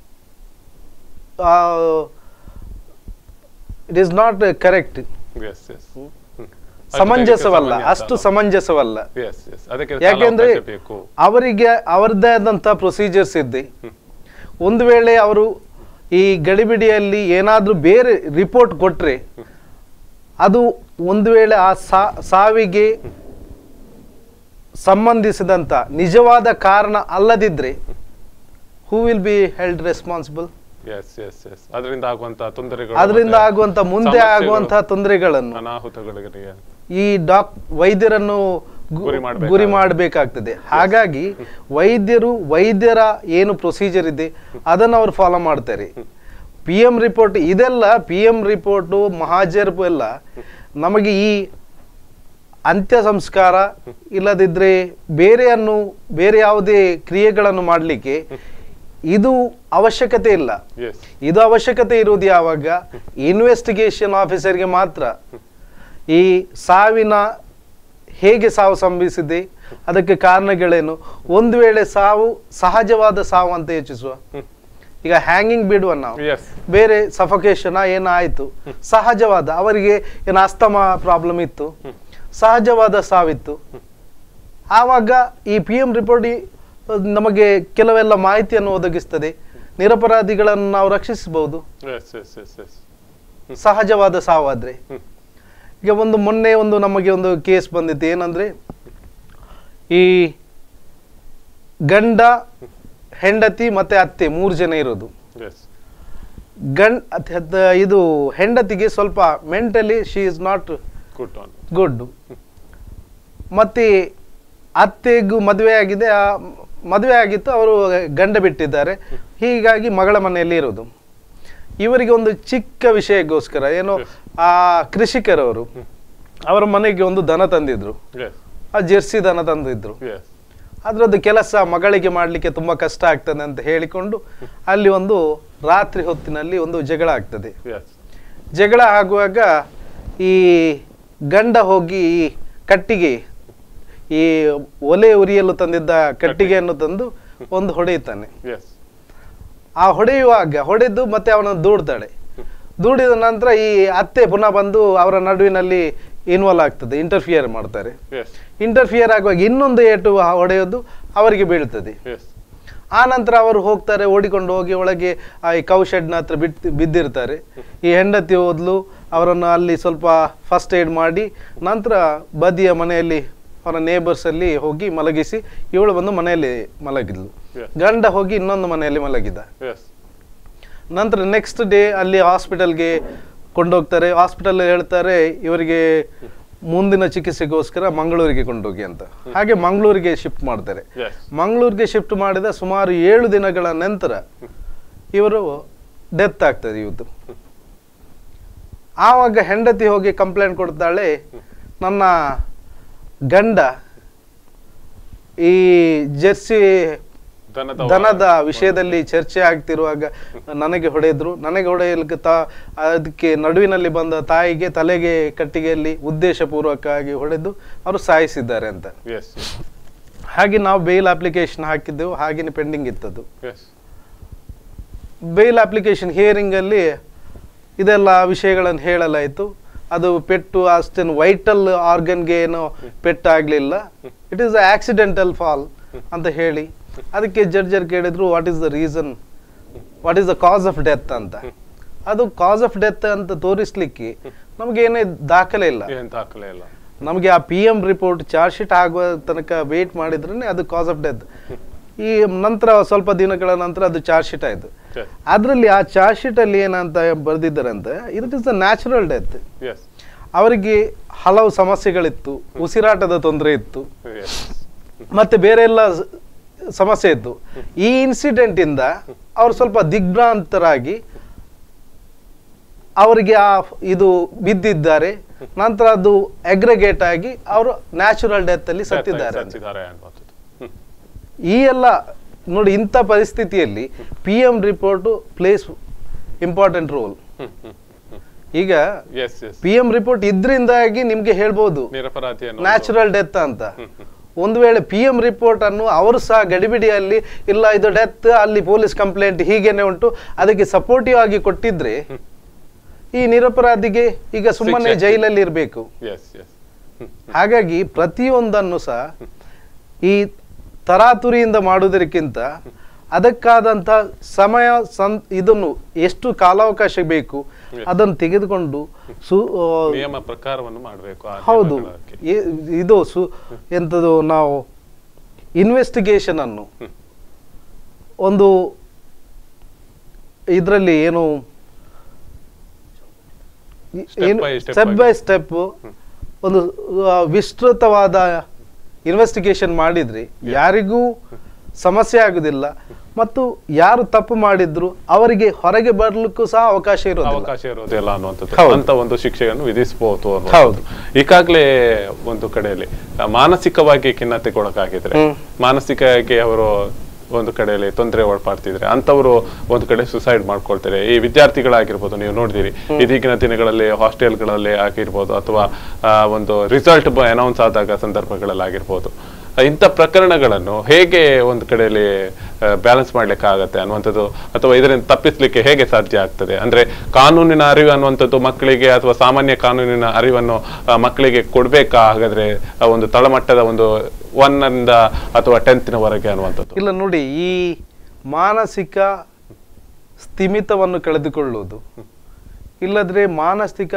it is not correct yes yes ಸಮಂಜಸವಲ್ಲ ಅಷ್ಟು ಸಮಂಜಸವಲ್ಲ ಎಸ್ ಎಸ್ ಅದಕ್ಕೆ ಯಾಕೆಂದ್ರೆ ಕಾಲಾವಕಾಶ ಬೇಕು ಅವರಿಗೆ ಅವರದ್ದೇ ಆದಂತ ಪ್ರೊಸೀಜರ್ಸ್ ಇದೆ ಒಂದು ವೇಳೆ ಅವರು ಈ ಗಡಿಬಿಡಿಯಲ್ಲಿ ಏನಾದ್ರೂ ಬೇರೆ ರಿಪೋರ್ಟ್ ಕೊಟ್ರೆ ಅದು ಒಂದು ವೇಳೆ ಆ ಸಾ- ಸಾವಿಗೆ ಸಂಬಂಧಿಸಿದಂತ ನಿಜವಾದ ಕಾರಣ ಅಲ್ಲದಿದ್ರೆ who will be held responsible yes yes yes ಅದರಿಂದ ಆಗುವಂತ ತೊಂದರೆಗಳು ಅದರಿಂದ ಮತ್ತೆ ಆಗುವಂತ ಮುಂದೆ ಸಮಸ್ಯೆಗಳು, ಆಗುವಂತಹ ತೊಂದರೆಗಳನ್ನು ಅನಾಹುತಗಳಿಗೆ ಈ ಡಾಕ್ ವೈದ್ಯರನ್ನು ಗು- ಗುರಿ ಮಾಡ್ಬೇಕಾಗುತ್ತೆ. ಗುರಿ ಮಾಡಬೇಕಾಗ್ತದೆ ಹಾಗಾಗಿ ವೈದ್ಯರು ವೈದ್ಯರ ಏನು ಪ್ರೊಸೀಜರ್ ಇದೆ ಅದನ್ನು ಅವರು ಫಾಲೋ ಮಾಡ್ತಾರೆ ಪಿ ಎಂ ರಿಪೋರ್ಟ್ ಇದೆಲ್ಲ ಪಿ ಎಂ ರಿಪೋರ್ಟು ಮಹಾಜರ್ಪು ಎಲ್ಲ ನಮಗೆ ಈ ಅಂತ್ಯ ಸಂಸ್ಕಾರ ಇಲ್ಲದಿದ್ರೆ ಬೇರೆಯನ್ನು ಬೇರೆ ಯಾವುದೇ ಕ್ರಿಯೆಗಳನ್ನು ಮಾಡಲಿಕ್ಕೆ ಇದು ಅವಶ್ಯಕತೆ ಇಲ್ಲ ಎಸ್ ಇದು ಅವಶ್ಯಕತೆ ಇರುವುದು ಯಾವಾಗ ಇನ್ವೆಸ್ಟಿಗೇಷನ್ ಆಫೀಸರ್ಗೆ ಮಾತ್ರ ಈ ಸಾವಿನ ಹೇಗೆ ಸಾವು ಸಂಭವಿಸಿದೆ ಅದಕ್ಕೆ ಕಾರಣಗಳೇನು ಒಂದು ವೇಳೆ ಸಾವು ಸಹಜವಾದ ಸಾವು ಅಂತ ಯೋಚಿಸುವ ಈಗ ಹ್ಯಾಂಗಿಂಗ್ ಬಿಡುವ ನಾವು ಎಸ್ ಬೇರೆ ಸಫಕೇಶನ್ ಏನಾಯ್ತು ಸಹಜವಾದ ಅವರಿಗೆ ಏನು ಅಸ್ತಮ ಪ್ರಾಬ್ಲಮ್ ಇತ್ತು ಸಹಜವಾದ ಸಾವಿತ್ತು ಆವಾಗ ಈ ಪಿ ಎಂ ರಿಪೋರ್ಟ್ ನಮಗೆ ಕೆಲವೆಲ್ಲ ಮಾಹಿತಿಯನ್ನು ಒದಗಿಸ್ತದೆ ನಿರಪರಾಧಿಗಳನ್ನು ನಾವು ರಕ್ಷಿಸಬಹುದು ಎಸ್ ಎಸ್ ಎಸ್ ಎಸ್ ಸಹಜವಾದ ಸಾವಾದ್ರೆ ಹ್ಮ್. ಈಗ ಒಂದು ಮೊನ್ನೆ ಒಂದು ನಮಗೆ ಒಂದು ಕೇಸ್ ಬಂದಿತ್ತು ಏನಂದ್ರೆ ಈ ಗಂಡ ಹೆಂಡತಿ ಮತ್ತೆ ಅತ್ತೆ ಮೂರು ಜನ ಇರೋದು ಎಸ್ ಗಂಡ್ ಅತ್- ಅದ್- ಇದು ಹೆಂಡತಿಗೆ ಸ್ವಲ್ಪ mentally she is not good on good ಮತ್ತೆ ಅತ್ತೆಗೂ ಮದುವೆ ಆಗಿದೆ ಆ ಮದುವೆ ಆಗಿತ್ತು ಅವರು ಗಂಡ ಬಿಟ್ಟಿದ್ದಾರೆ ಹೀಗಾಗಿ ಮಗಳ ಮನೆಯಲ್ಲಿ ಇರೋದು ಇವರಿಗೆ ಒಂದು ಚಿಕ್ಕ ವಿಷಯಕ್ಕೋಸ್ಕರ ಏನೋ ಆ ಕೃಷಿಕರವರು ಅವರ ಮನೆಗೆ ಒಂದು ದನ ತಂದಿದ್ರು ಎಸ್ ಆ ಜೆರ್ಸಿ ದನ ತಂದಿದ್ರು ಎಸ್ ಅದ್ರದ್ದು ಕೆಲಸ ಮಗಳಿಗೆ ಮಾಡಲಿಕ್ಕೆ ತುಂಬಾ ಕಷ್ಟ ಆಗ್ತದೆ ಅಂತ ಹೇಳಿಕೊಂಡು ಅಲ್ಲಿ ಒಂದು ರಾತ್ರಿ ಹೊತ್ತಿನಲ್ಲಿ ಒಂದು ಜಗಳ ಆಗ್ತದೆ ಎಸ್ ಜಗಳ ಆಗುವಾಗ ಈ ಗಂಡ ಹೋಗಿ ಈ ಕಟ್ಟಿಗೆ ಈ ಒಲೆ ಉರಿಯಲು ತಂದಿದ್ದ ಕಟ್ಟಿಗೆಯನ್ನು ತಂದು ಒಂದು ಹೊಡೆಯುತ್ತಾನೆ ಎಸ್ ಆ ಹೊಡೆಯುವಾಗ ಹೊಡೆದು ಮತ್ತೆ ಅವನನ್ನು ದೂಡ್ತಾಳೆ ದೂಡಿದ ನಂತರ ಈ ಅತ್ತೆ ಪುನಃ ಬಂದು ಅವರ ನಡುವಿನಲ್ಲಿ ಇನ್ವಾಲ್ವ್ ಆಗ್ತದೆ ಇಂಟರ್ಫಿಯರ್ ಮಾಡ್ತಾರೆ ಎಸ್ ಇಂಟರ್ಫಿಯರ್ ಆಗುವಾಗ ಇನ್ನೊಂದು ಏಟು ಹೊಡೆಯೋದು ಅವರಿಗೆ ಬೀಳ್ತದೆ ಎಸ್ ಆ ನಂತರ ಅವರು ಹೋಗ್ತಾರೆ ಓಡಿಕೊಂಡು ಹೋಗಿ ಒಳಗೆ ಆ ಈ ಕೌ ಶೆಡ್ನ ಹತ್ರ ಬಿಟ್ಟು ಬಿದ್ದಿರ್ತಾರೆ ಈ ಹೆಂಡತಿ ಹೋದ್ಲು ಅವರನ್ನು ಅಲ್ಲಿ ಸ್ವಲ್ಪ ಫಸ್ಟ್ ಏಡ್ ಮಾಡಿ ನಂತರ ಬದಿಯ ಮನೆಯಲ್ಲಿ ಅವರ ನೇಬರ್ಸ್ ಅಲ್ಲಿ ಹೋಗಿ ಮಲಗಿಸಿ ಇವಳು ಬಂದು ಮನೆಯಲ್ಲಿ ಮಲಗಿದ್ಲು Yes. ಗಂಡ ಹೋಗಿ ಇನ್ನೊಂದು ಮನೆಯಲ್ಲಿ ಮಲಗಿದ್ದ ಎಸ್ ನಂತರ ನೆಕ್ಸ್ಟ್ ಡೇ ಅಲ್ಲಿ ಹಾಸ್ಪಿಟಲ್ಗೆ ಕೊಂಡೋಗ್ತಾರೆ ಹಾಸ್ಪಿಟಲ್ ಹೇಳ್ತಾರೆ ಇವರಿಗೆ ಮುಂದಿನ ಚಿಕಿತ್ಸೆಗೋಸ್ಕರ ಮಂಗಳೂರಿಗೆ ಕೊಂಡೋಗಿ ಅಂತ ಹಾಗೆ ಮಂಗಳೂರಿಗೆ ಶಿಫ್ಟ್ ಮಾಡ್ತಾರೆ ಎಸ್ ಮಂಗಳೂರಿಗೆ ಶಿಫ್ಟ್ ಮಾಡಿದ ಸುಮಾರು ಏಳು ದಿನಗಳ ನಂತರ ಇವರು ಡೆತ್ ಆಗ್ತದೆ ಇವತ್ತು ಆವಾಗ ಹೆಂಡತಿ ಹೋಗಿ ಕಂಪ್ಲೇಂಟ್ ಕೊಡ್ತಾಳೆ ನನ್ನ ಗಂಡ ಈ ಜೆರ್ಸಿ ದನದ ದನದ ವಿಷಯದಲ್ಲಿ ಚರ್ಚೆ ಆಗ್ತಿರುವಾಗ ನನಗೆ ಹೊಡೆದ್ರು ನನಗೆ ಹೊಡೆಯಲಿಕ್ಕೆ ತಾ ಅದಕ್ಕೆ ನಡುವಿನಲ್ಲಿ ಬಂದ ತಾಯಿಗೆ ತಲೆಗೆ ಕಟ್ಟಿಗೆಯಲ್ಲಿ ಉದ್ದೇಶಪೂರ್ವಕವಾಗಿ ಹೊಡೆದು ಅವರು ಸಾಯಿಸಿದ್ದಾರೆ ಅಂತ ಎಸ್ ಹಾಗೆ ನಾವು ಬೇಲ್ ಅಪ್ಲಿಕೇಶನ್ ಹಾಕಿದ್ದೆವು ಹಾಗೇನೆ ಪೆಂಡಿಂಗ್ ಇತ್ತದು ಎಸ್ ಬೇಲ್ ಅಪ್ಲಿಕೇಶನ್ ಹಿಯರಿಂಗ್ ಅಲ್ಲಿ ಇದೆಲ್ಲ ವಿಷಯಗಳನ್ನು ಹೇಳಲಾಯಿತು ಅದು ಪೆಟ್ಟು ಅಷ್ಟೇನು ವೈಟಲ್ ಆರ್ಗನ್ಗೆ ಏನು ಪೆಟ್ಟು ಆಗಲಿಲ್ಲ ಇಟ್ ಈಸ್ ಆಕ್ಸಿಡೆಂಟಲ್ ಫಾಲ್ ಅಂತ ಹೇಳಿ ಅದಕ್ಕೆ ಜಡ್ಜರ್ ಕೇಳಿದ್ರು what is the reason what is the cause of death ಅಂತ ಅದು ಕಾಸ್ ಆಫ್ ಡೆತ್ ಅಂತ ತೋರಿಸ್ಲಿಕ್ಕೆ ನಮಗೇನೇ ದಾಖಲೆ ಇಲ್ಲ ಏನ್ ದಾಖಲೆ ಇಲ್ಲ ನಮಗೆ ಆ P M report charge sheet ಆಗುವ ತನಕ ವೇಟ್ ಮಾಡಿದ್ರೆ ಅದು ಕಾಸ್ ಆಫ್ ಡೆತ್ ಈ ನಂತರ ಸ್ವಲ್ಪ ದಿನಗಳ ನಂತರ ಅದು ಚಾರ್ಜ್ ಶೀಟ್ ಆಯಿತು Yes. ಅದರಲ್ಲಿ ಆ ಚಾರ್ಜ್ ಶೀಟ್ ಅಲ್ಲಿ ಏನಂತ ಬರೆದಿದ್ದಾರೆ ಅಂತ it is the natural death yes ಅವರಿಗೆ ಹಲವು ಸಮಸ್ಯೆಗಳಿತ್ತು ಉಸಿರಾಟದ ತೊಂದರೆ ಇತ್ತು ಎಸ್ ಮತ್ತೆ ಬೇರೆ ಎಲ್ಲ ಸ- ಸಮಸ್ಯೆ ಇತ್ತು ಈ ಇನ್ಸಿಡೆಂಟ್ ಇಂದ ಅವರು ಸ್ವಲ್ಪ ದಿಗ್ಭ್ರಾಂತರಾಗಿ ಅವರಿಗೆ ಆ ಇದು ಬಿದ್ದಿದ್ದಾರೆ ನಂತರ ಅದು ಅಗ್ರಿಗೇಟ್ ಆಗಿ ಅವರು ನ್ಯಾಚುರಲ್ ಡೆತ್ ಅಲ್ಲಿ ಸತ್ತಿದ್ದಾರೆ ಅಂತ. ಸತ್ತಿದ್ದಾರೆ ಅನ್ನುವಂಥದ್ದು ಹ್ಮ್. ಈ ಎಲ್ಲ ನೋಡಿ ಇಂಥ ಪರಿಸ್ಥಿತಿಯಲ್ಲಿ P M report plays important role ಹ್ಮ್ ಹ್ಮ್ ಹ್ಮ್ ಈಗ yes yes P M report ಇದ್ರಿಂದಾಗಿ ನಿಮ್ಗೆ ಹೇಳ್ಬೋದು ನಿರಪರಾಧಿ ಅನ್ನೋ ನ್ಯಾಚುರಲ್ ಡೆತ್ ಅಂತ ಒಂದು ವೇಳೆ ಪಿ ಎಂ ರಿಪೋರ್ಟ್ ಅನ್ನು ಅವರು ಸಹ ಗಡಿಬಿಡಿಯಲ್ಲಿ ಇಲ್ಲ ಇದು ಡೆತ್ ಅಲ್ಲಿ ಪೊಲೀಸ್ ಕಂಪ್ಲೇಂಟ್ ಹೀಗೇನೆ ಉಂಟು ಅದಕ್ಕೆ ಸಪೋರ್ಟಿವ್ ಆಗಿ ಕೊಟ್ಟಿದ್ರೆ ಈ ನಿರಪರಾಧಿಗೆ ಈಗ ಸುಮ್ಮನೆ ಶಿಕ್ಷೆ. ಜೈಲಲ್ಲಿ ಇರಬೇಕು ಎಸ್ ಎಸ್ ಹಾಗಾಗಿ ಪ್ರತಿಯೊಂದನ್ನು ಸಹ ಈ ತರಾತುರಿಯಿಂದ ಮಾಡುವುದಕ್ಕಿಂತ ಅದಕ್ಕಾದಂಥ ಸಮಯ ಸಂ ಇದನ್ನು ಎಷ್ಟು ಕಾಲಾವಕಾಶ ಬೇಕು ಅದನ್ನು ತೆಗೆದುಕೊಂಡು ಸು ಆ, ನಿಯಮ ಪ್ರಕಾರವನ್ನು ಮಾಡಬೇಕು ಹೌದು ಎ- ಇದು ಸು ಎಂಥದ್ದು ನಾವು ಇನ್ವೆಸ್ಟಿಗೇಷನ್ ಅನ್ನು ಒಂದು ಇದರಲ್ಲಿ ಏನು Step by step ಸ್ಟೆಪ್ ಆಗಿ. ಬೈ ಸ್ಟೆಪ್ ಒಂದು ಆ, ವಿಸ್ತೃತವಾದ ಇನ್ವೆಸ್ಟಿಗೇಷನ್ ಮಾಡಿದ್ರೆ ಯಾರಿಗೂ ಸಮಸ್ಯೆ ಆಗುದಿಲ್ಲ ಮತ್ತು ಯಾರು ತಪ್ಪು ಮಾಡಿದ್ರು ಅವರಿಗೆ ಹೊರಗೆ ಬರ್ಲಿಕ್ಕೂ ಸಹ ಅವಕಾಶ ಇರೋದಿಲ್ಲ ಅವಕಾಶ ಇರೋದಿಲ್ಲ ಅನ್ನುವಂಥದ್ದು ಹೌದು. ಅಂತ ಒಂದು ಶಿಕ್ಷೆಯನ್ನು ವಿಧಿಸಬಹುದು ಹೌದು. ಅನ್ನುವಂಥದ್ದು ಈಗಾಗಲೇ ಒಂದು ಕಡೆಯಲ್ಲಿ ಆ, ಮಾನಸಿಕವಾಗಿ ಖಿನ್ನತೆಗೊಳಗಾಗಿದ್ರೆ ಹ್ಮ್. ಮಾನಸಿಕವಾಗಿ ಅವರು ಒಂದು ಕಡೆಯಲ್ಲಿ ತೊಂದರೆ ಒಳಪಡ್ತಿದ್ರೆ ಅಂತವರು ಒಂದು ಕಡೆ ಸುಸೈಡ್ ಮಾಡ್ಕೊಳ್ತಾರೆ ಈ ವಿದ್ಯಾರ್ಥಿಗಳಾಗಿರ್ಬೋದು ನೀವು ನೋಡಿದಿರಿ ಇದೀಗಿನ ದಿನಗಳಲ್ಲಿ ಹಾಸ್ಟೆಲ್ಗಳಲ್ಲಿ ಆಗಿರ್ಬೋದು ಅಥವಾ ಆ, ಒಂದು ರಿಸಲ್ಟ್ ಅನೌನ್ಸ್ ಆದಾಗ ಸಂದರ್ಭಗಳಲ್ಲಿ ಆಗಿರ್ಬೋದು ಇಂಥ ಪ್ರಕರಣಗಳನ್ನು ಹೇಗೆ ಒಂದು ಕಡೆಯಲ್ಲಿ ಬ್ಯಾಲೆನ್ಸ್ ಮಾಡ್ಲಿಕ್ಕೆ ಆಗತ್ತೆ ಅನ್ನುವಂಥದ್ದು ಅಥವಾ ಇದರಿಂದ ತಪ್ಪಿಸ್ಲಿಕ್ಕೆ ಹೇಗೆ ಸಾಧ್ಯ ಆಗ್ತದೆ ಅಂದ್ರೆ ಕಾನೂನಿನ ಅರಿವು ಅನ್ನುವಂಥದ್ದು ಮಕ್ಕಳಿಗೆ ಅಥವಾ ಸಾಮಾನ್ಯ ಕಾನೂನಿನ ಅರಿವನ್ನು ಆ, ಮಕ್ಕಳಿಗೆ ಕೊಡ್ಬೇಕಾ ಹಾಗಾದ್ರೆ ಆ ಒಂದು ತಳಮಟ್ಟದ ಒಂದು ಒನ್ ಇಂದ ಅಥವಾ ಟೆಂತ್ನವರೆಗೆ ಅನ್ನುವಂಥದ್ದು ಇಲ್ಲ ನೋಡಿ ಈ ಮಾನಸಿಕ ಸ್ಥಿಮಿತವನ್ನು ಕಳೆದುಕೊಳ್ಳುವುದು ಇಲ್ಲದ್ರೆ ಮಾನಸಿಕ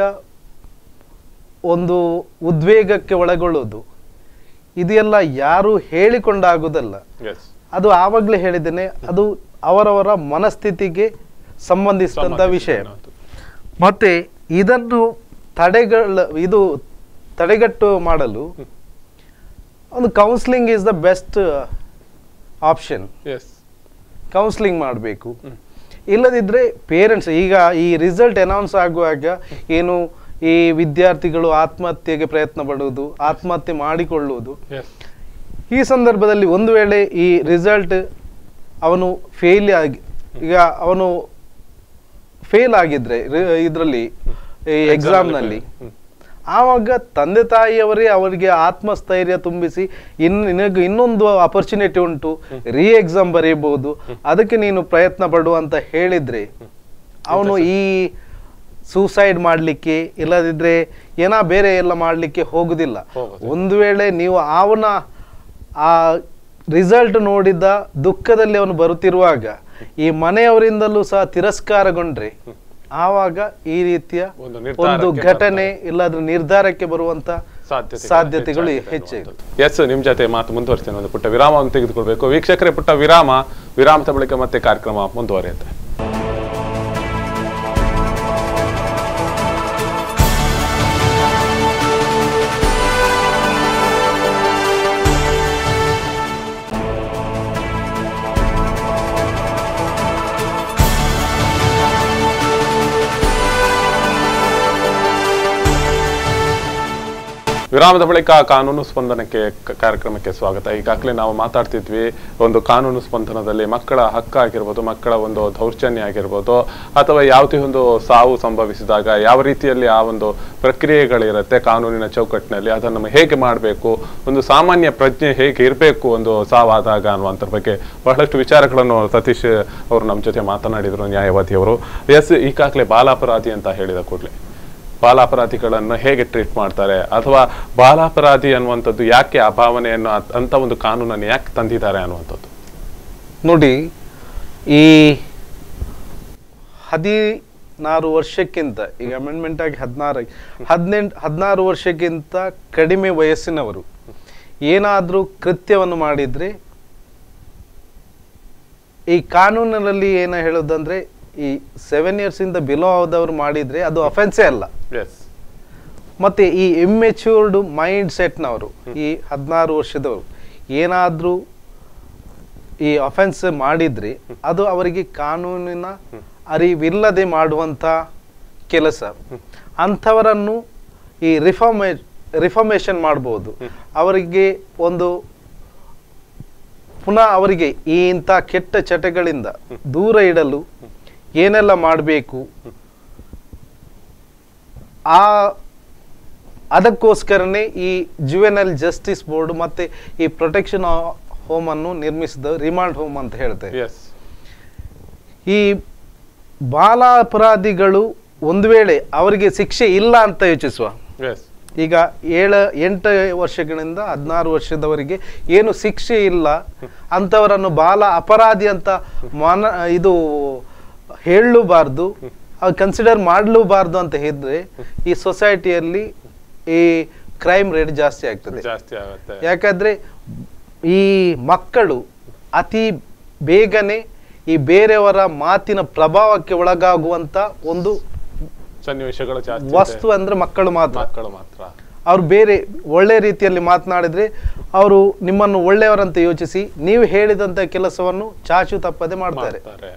ಒಂದು ಉದ್ವೇಗಕ್ಕೆ ಒಳಗೊಳ್ಳುವುದು ಇದೆಲ್ಲ ಯಾರು ಹೇಳಿಕೊಂಡಾಗುವುದಲ್ಲ ಎಸ್ ಅದು ಆವಾಗಲೇ ಹೇಳಿದ್ದೇನೆ ಅದು ಅವರವರ ಮನಸ್ಥಿತಿಗೆ ಸಂಬಂಧಿಸಿದಂಥ ವಿಷಯ ಮತ್ತೆ ಇದನ್ನು ತಡೆಗಳ ಇದು ತಡೆಗಟ್ಟು ಮಾಡಲು ಒಂದು counselling is the best option yes counselling ಮಾಡಬೇಕು ಇಲ್ಲದಿದ್ದರೆ ಪೇರೆಂಟ್ಸ್ ಈಗ ಈ ರಿಸಲ್ಟ್ ಅನೌನ್ಸ್ ಆಗುವಾಗ ಏನು ಈ ವಿದ್ಯಾರ್ಥಿಗಳು ಆತ್ಮಹತ್ಯೆಗೆ ಪ್ರಯತ್ನ ಪಡುವುದು ಆತ್ಮಹತ್ಯೆ ಮಾಡಿಕೊಳ್ಳುವುದು ಎಸ್ ಈ ಸಂದರ್ಭದಲ್ಲಿ ಒಂದು ವೇಳೆ ಈ ರಿಸಲ್ಟ್ ಅವನು ಫೇಲ್ ಆಗಿ ಈಗ ಅವನು ಫೇಲ್ ಆಗಿದ್ರೆ ಇದರಲ್ಲಿ ಈ ಎಕ್ಸಾಮ್ನಲ್ಲಿ ಆವಾಗ ತಂದೆ ತಾಯಿಯವರೇ ಅವರಿಗೆ ಆತ್ಮಸ್ಥೈರ್ಯ ತುಂಬಿಸಿ ಇನ್ ನಿನಗೆ ಇನ್ನೊಂದು ಅಪರ್ಚುನಿಟಿ ಉಂಟು ರೀ ಎಕ್ಸಾಮ್ ಬರೀಬಹುದು ಅದಕ್ಕೆ ನೀನು ಪ್ರಯತ್ನ ಪಡು ಅಂತ ಹೇಳಿದ್ರೆ ಅವನು ಈ ಸೂಸೈಡ್ ಮಾಡಲಿಕ್ಕೆ ಇಲ್ಲದಿದ್ರೆ ಏನಾ ಬೇರೆ ಎಲ್ಲ ಮಾಡಲಿಕ್ಕೆ ಹೋಗುದಿಲ್ಲ ಹೋಗುದಿಲ್ಲ. ಒಂದು ವೇಳೆ ನೀವು ಅವನ ಆ ರಿಸಲ್ಟ್ ನೋಡಿದ ದುಃಖದಲ್ಲಿ ಅವನು ಬರುತ್ತಿರುವಾಗ ಈ ಮನೆಯವರಿಂದಲೂ ಸಹ ತಿರಸ್ಕಾರಗೊಂಡ್ರೆ ಆವಾಗ ಈ ರೀತಿಯ ಒಂದು ಒಂದು ನಿರ್ಧಾರಕ್ಕೆ ಘಟನೆ ಇಲ್ಲಾದ್ರೆ ನಿರ್ಧಾರಕ್ಕೆ ಬರುವಂತ ಸಾಧ್ಯತೆಗಳು ಸಾಧ್ಯತೆಗಳು ಹೆಚ್ಚಾಗಿದೆ ಹೆಚ್ಚು ಎಸ್ ನಿಮ್ ಜೊತೆ ಮಾತು ಮುಂದುವರಿಸ್ತೇನೆ ಒಂದು ಪುಟ್ಟ ವಿರಾಮವನ್ನು ತೆಗೆದುಕೊಳ್ಬೇಕು ವೀಕ್ಷಕರೇ ಪುಟ್ಟ ವಿರಾಮ ವಿರಾಮದ ಬಳಿಕ ಮತ್ತೆ ಕಾರ್ಯಕ್ರಮ ಮುಂದುವರಿಯುತ್ತೆ ವಿರಾಮದ ಬಳಿಕ ಕಾನೂನು ಸ್ಪಂದನಕ್ಕೆ ಕ- ಕಾರ್ಯಕ್ರಮಕ್ಕೆ ಸ್ವಾಗತ ಈಗಾಗಲೇ ನಾವು ಮಾತಾಡ್ತಿದ್ವಿ ಒಂದು ಕಾನೂನು ಸ್ಪಂದನದಲ್ಲಿ ಮಕ್ಕಳ ಹಕ್ಕಾಗಿರ್ಬೋದು ಮಕ್ಕಳ ಒಂದು ದೌರ್ಜನ್ಯ ಆಗಿರ್ಬೋದು ಅಥವಾ ಯಾವುದೇ ಒಂದು ಸಾವು ಸಂಭವಿಸಿದಾಗ ಯಾವ ರೀತಿಯಲ್ಲಿ ಆ ಒಂದು ಪ್ರಕ್ರಿಯೆಗಳಿರುತ್ತೆ ಕಾನೂನಿನ ಚೌಕಟ್ಟಿನಲ್ಲಿ ಅದನ್ನು ಹೇಗೆ ಮಾಡಬೇಕು ಒಂದು ಸಾಮಾನ್ಯ ಪ್ರಜ್ಞೆ ಹೇಗೆ ಇರಬೇಕು ಒಂದು ಸಾವಾದಾಗ ಅನ್ನುವಂಥದ್ರ ಬಗ್ಗೆ ಬಹಳಷ್ಟು ವಿಚಾರಗಳನ್ನು ಸತೀಶ್ ಅವರು ನಮ್ಮ ಜೊತೆ ಮಾತನಾಡಿದರು ನ್ಯಾಯವಾದಿಯವರು ಎಸ್ ಈಗಾಗಲೇ ಬಾಲಾಪರಾಧಿ ಅಂತ ಹೇಳಿದ ಕೂಡಲೇ ಬಾಲಾಪರಾಧಿಗಳನ್ನು ಹೇಗೆ ಟ್ರೀಟ್ ಮಾಡ್ತಾರೆ ಅಥವಾ ಬಾಲಾಪರಾಧಿ ಅನ್ನುವಂಥದ್ದು ಯಾಕೆ ಆ ಭಾವನೆಯನ್ನು ಅತ್- ಅಂತ ಒಂದು ಕಾನೂನನ್ನು ಯಾಕೆ ತಂದಿದ್ದಾರೆ ಅನ್ನುವಂಥದ್ದು ನೋಡಿ ಈ ಹದಿನಾರು ವರ್ಷಕ್ಕಿಂತ ಈಗ ಅಮೆಂಡ್ಮೆಂಟ್ ಆಗಿ ಹದಿನಾರು ಹದಿನೆಂಟು ಹದಿನಾರು ವರ್ಷಕ್ಕಿಂತ ಕಡಿಮೆ ವಯಸ್ಸಿನವರು ಏನಾದರೂ ಕೃತ್ಯವನ್ನು ಮಾಡಿದರೆ ಈ ಕಾನೂನಿನಲ್ಲಿ ಏನು ಹೇಳೋದಂದ್ರೆ ಈ ಸೆವೆನ್ ಇಯರ್ಸಿಂದ ಬಿಲೋ ಆದವರು ಮಾಡಿದರೆ ಅದು ಅಫೆನ್ಸೇ ಅಲ್ಲ ಎಸ್ ಮತ್ತೆ ಈ ಇಮ್ಮೆಚ್ಯೂರ್ಡ್ ಮೈಂಡ್ ಸೆಟ್ನವರು ಈ ಹದಿನಾರು ವರ್ಷದವರು ಏನಾದರೂ ಈ ಅಫೆನ್ಸ್ ಮಾಡಿದ್ರೆ ಅದು ಅವರಿಗೆ ಕಾನೂನಿನ ಅರಿವಿಲ್ಲದೆ ಮಾಡುವಂಥ ಕೆಲಸ ಅಂಥವರನ್ನು ಈ ರಿಫಾರ್ಮೇ ರಿಫಾರ್ಮೇಷನ್ ಮಾಡ್ಬೋದು ಅವರಿಗೆ ಒಂದು ಪುನಃ ಅವರಿಗೆ ಈ ಇಂಥ ಕೆಟ್ಟ ಚಟಗಳಿಂದ ದೂರ ಇಡಲು ಏನೆಲ್ಲ ಮಾಡಬೇಕು ಆ ಅದಕ್ಕೋಸ್ಕರನೇ ಈ ಜುವೆನಲ್ ಜಸ್ಟಿಸ್ ಬೋರ್ಡ್ ಮತ್ತೆ ಈ ಪ್ರೊಟೆಕ್ಷನ್ ಹೋಮ್ ಅನ್ನು ನಿರ್ಮಿಸಿದ ರಿಮಾಂಡ್ ಹೋಮ್ ಅಂತ ಹೇಳ್ತೇವೆ ಎಸ್ ಈ ಬಾಲ ಅಪರಾಧಿಗಳು ಒಂದು ವೇಳೆ ಅವರಿಗೆ ಶಿಕ್ಷೆ ಇಲ್ಲ ಅಂತ ಯೋಚಿಸುವ ಎಸ್ ಈಗ ಏಳ ಎಂಟು ವರ್ಷಗಳಿಂದ ಹದಿನಾರು ವರ್ಷದವರಿಗೆ ಏನು ಶಿಕ್ಷೆ ಇಲ್ಲ ಅಂಥವರನ್ನು ಬಾಲ ಅಪರಾಧಿ ಅಂತ ಮಾನ ಇದು ಹೇಳಲೂಬಾರ್ದು ಅವ್ರು ಕನ್ಸಿಡರ್ ಮಾಡಲೂಬಾರ್ದು ಅಂತ ಹೇಳಿದ್ರೆ ಈ ಸೊಸೈಟಿಯಲ್ಲಿ ಈ ಕ್ರೈಮ್ ರೇಟ್ ಜಾಸ್ತಿ ಆಗ್ತದೆ ಜಾಸ್ತಿ ಆಗುತ್ತೆ ಯಾಕಂದ್ರೆ ಈ ಮಕ್ಕಳು ಅತಿ ಬೇಗನೆ ಈ ಬೇರೆಯವರ ಮಾತಿನ ಪ್ರಭಾವಕ್ಕೆ ಒಳಗಾಗುವಂತ ಒಂದು ಸನ್ನಿವೇಶಗಳು ಜಾಸ್ತಿ ವಸ್ತು ಇದೆ. ಅಂದ್ರೆ ಮಕ್ಕಳು ಮಾತ್ರ ಮಕ್ಕಳು ಮಾತ್ರ ಅವ್ರು ಬೇರೆ ಒಳ್ಳೆ ರೀತಿಯಲ್ಲಿ ಮಾತನಾಡಿದ್ರೆ ಅವರು ನಿಮ್ಮನ್ನು ಒಳ್ಳೆಯವರಂತ ಯೋಚಿಸಿ ನೀವು ಹೇಳಿದಂತ ಕೆಲಸವನ್ನು ಚಾಚು ತಪ್ಪದೆ ಮಾಡ್ತಾರೆ ಮಾಡ್ತಾರೆ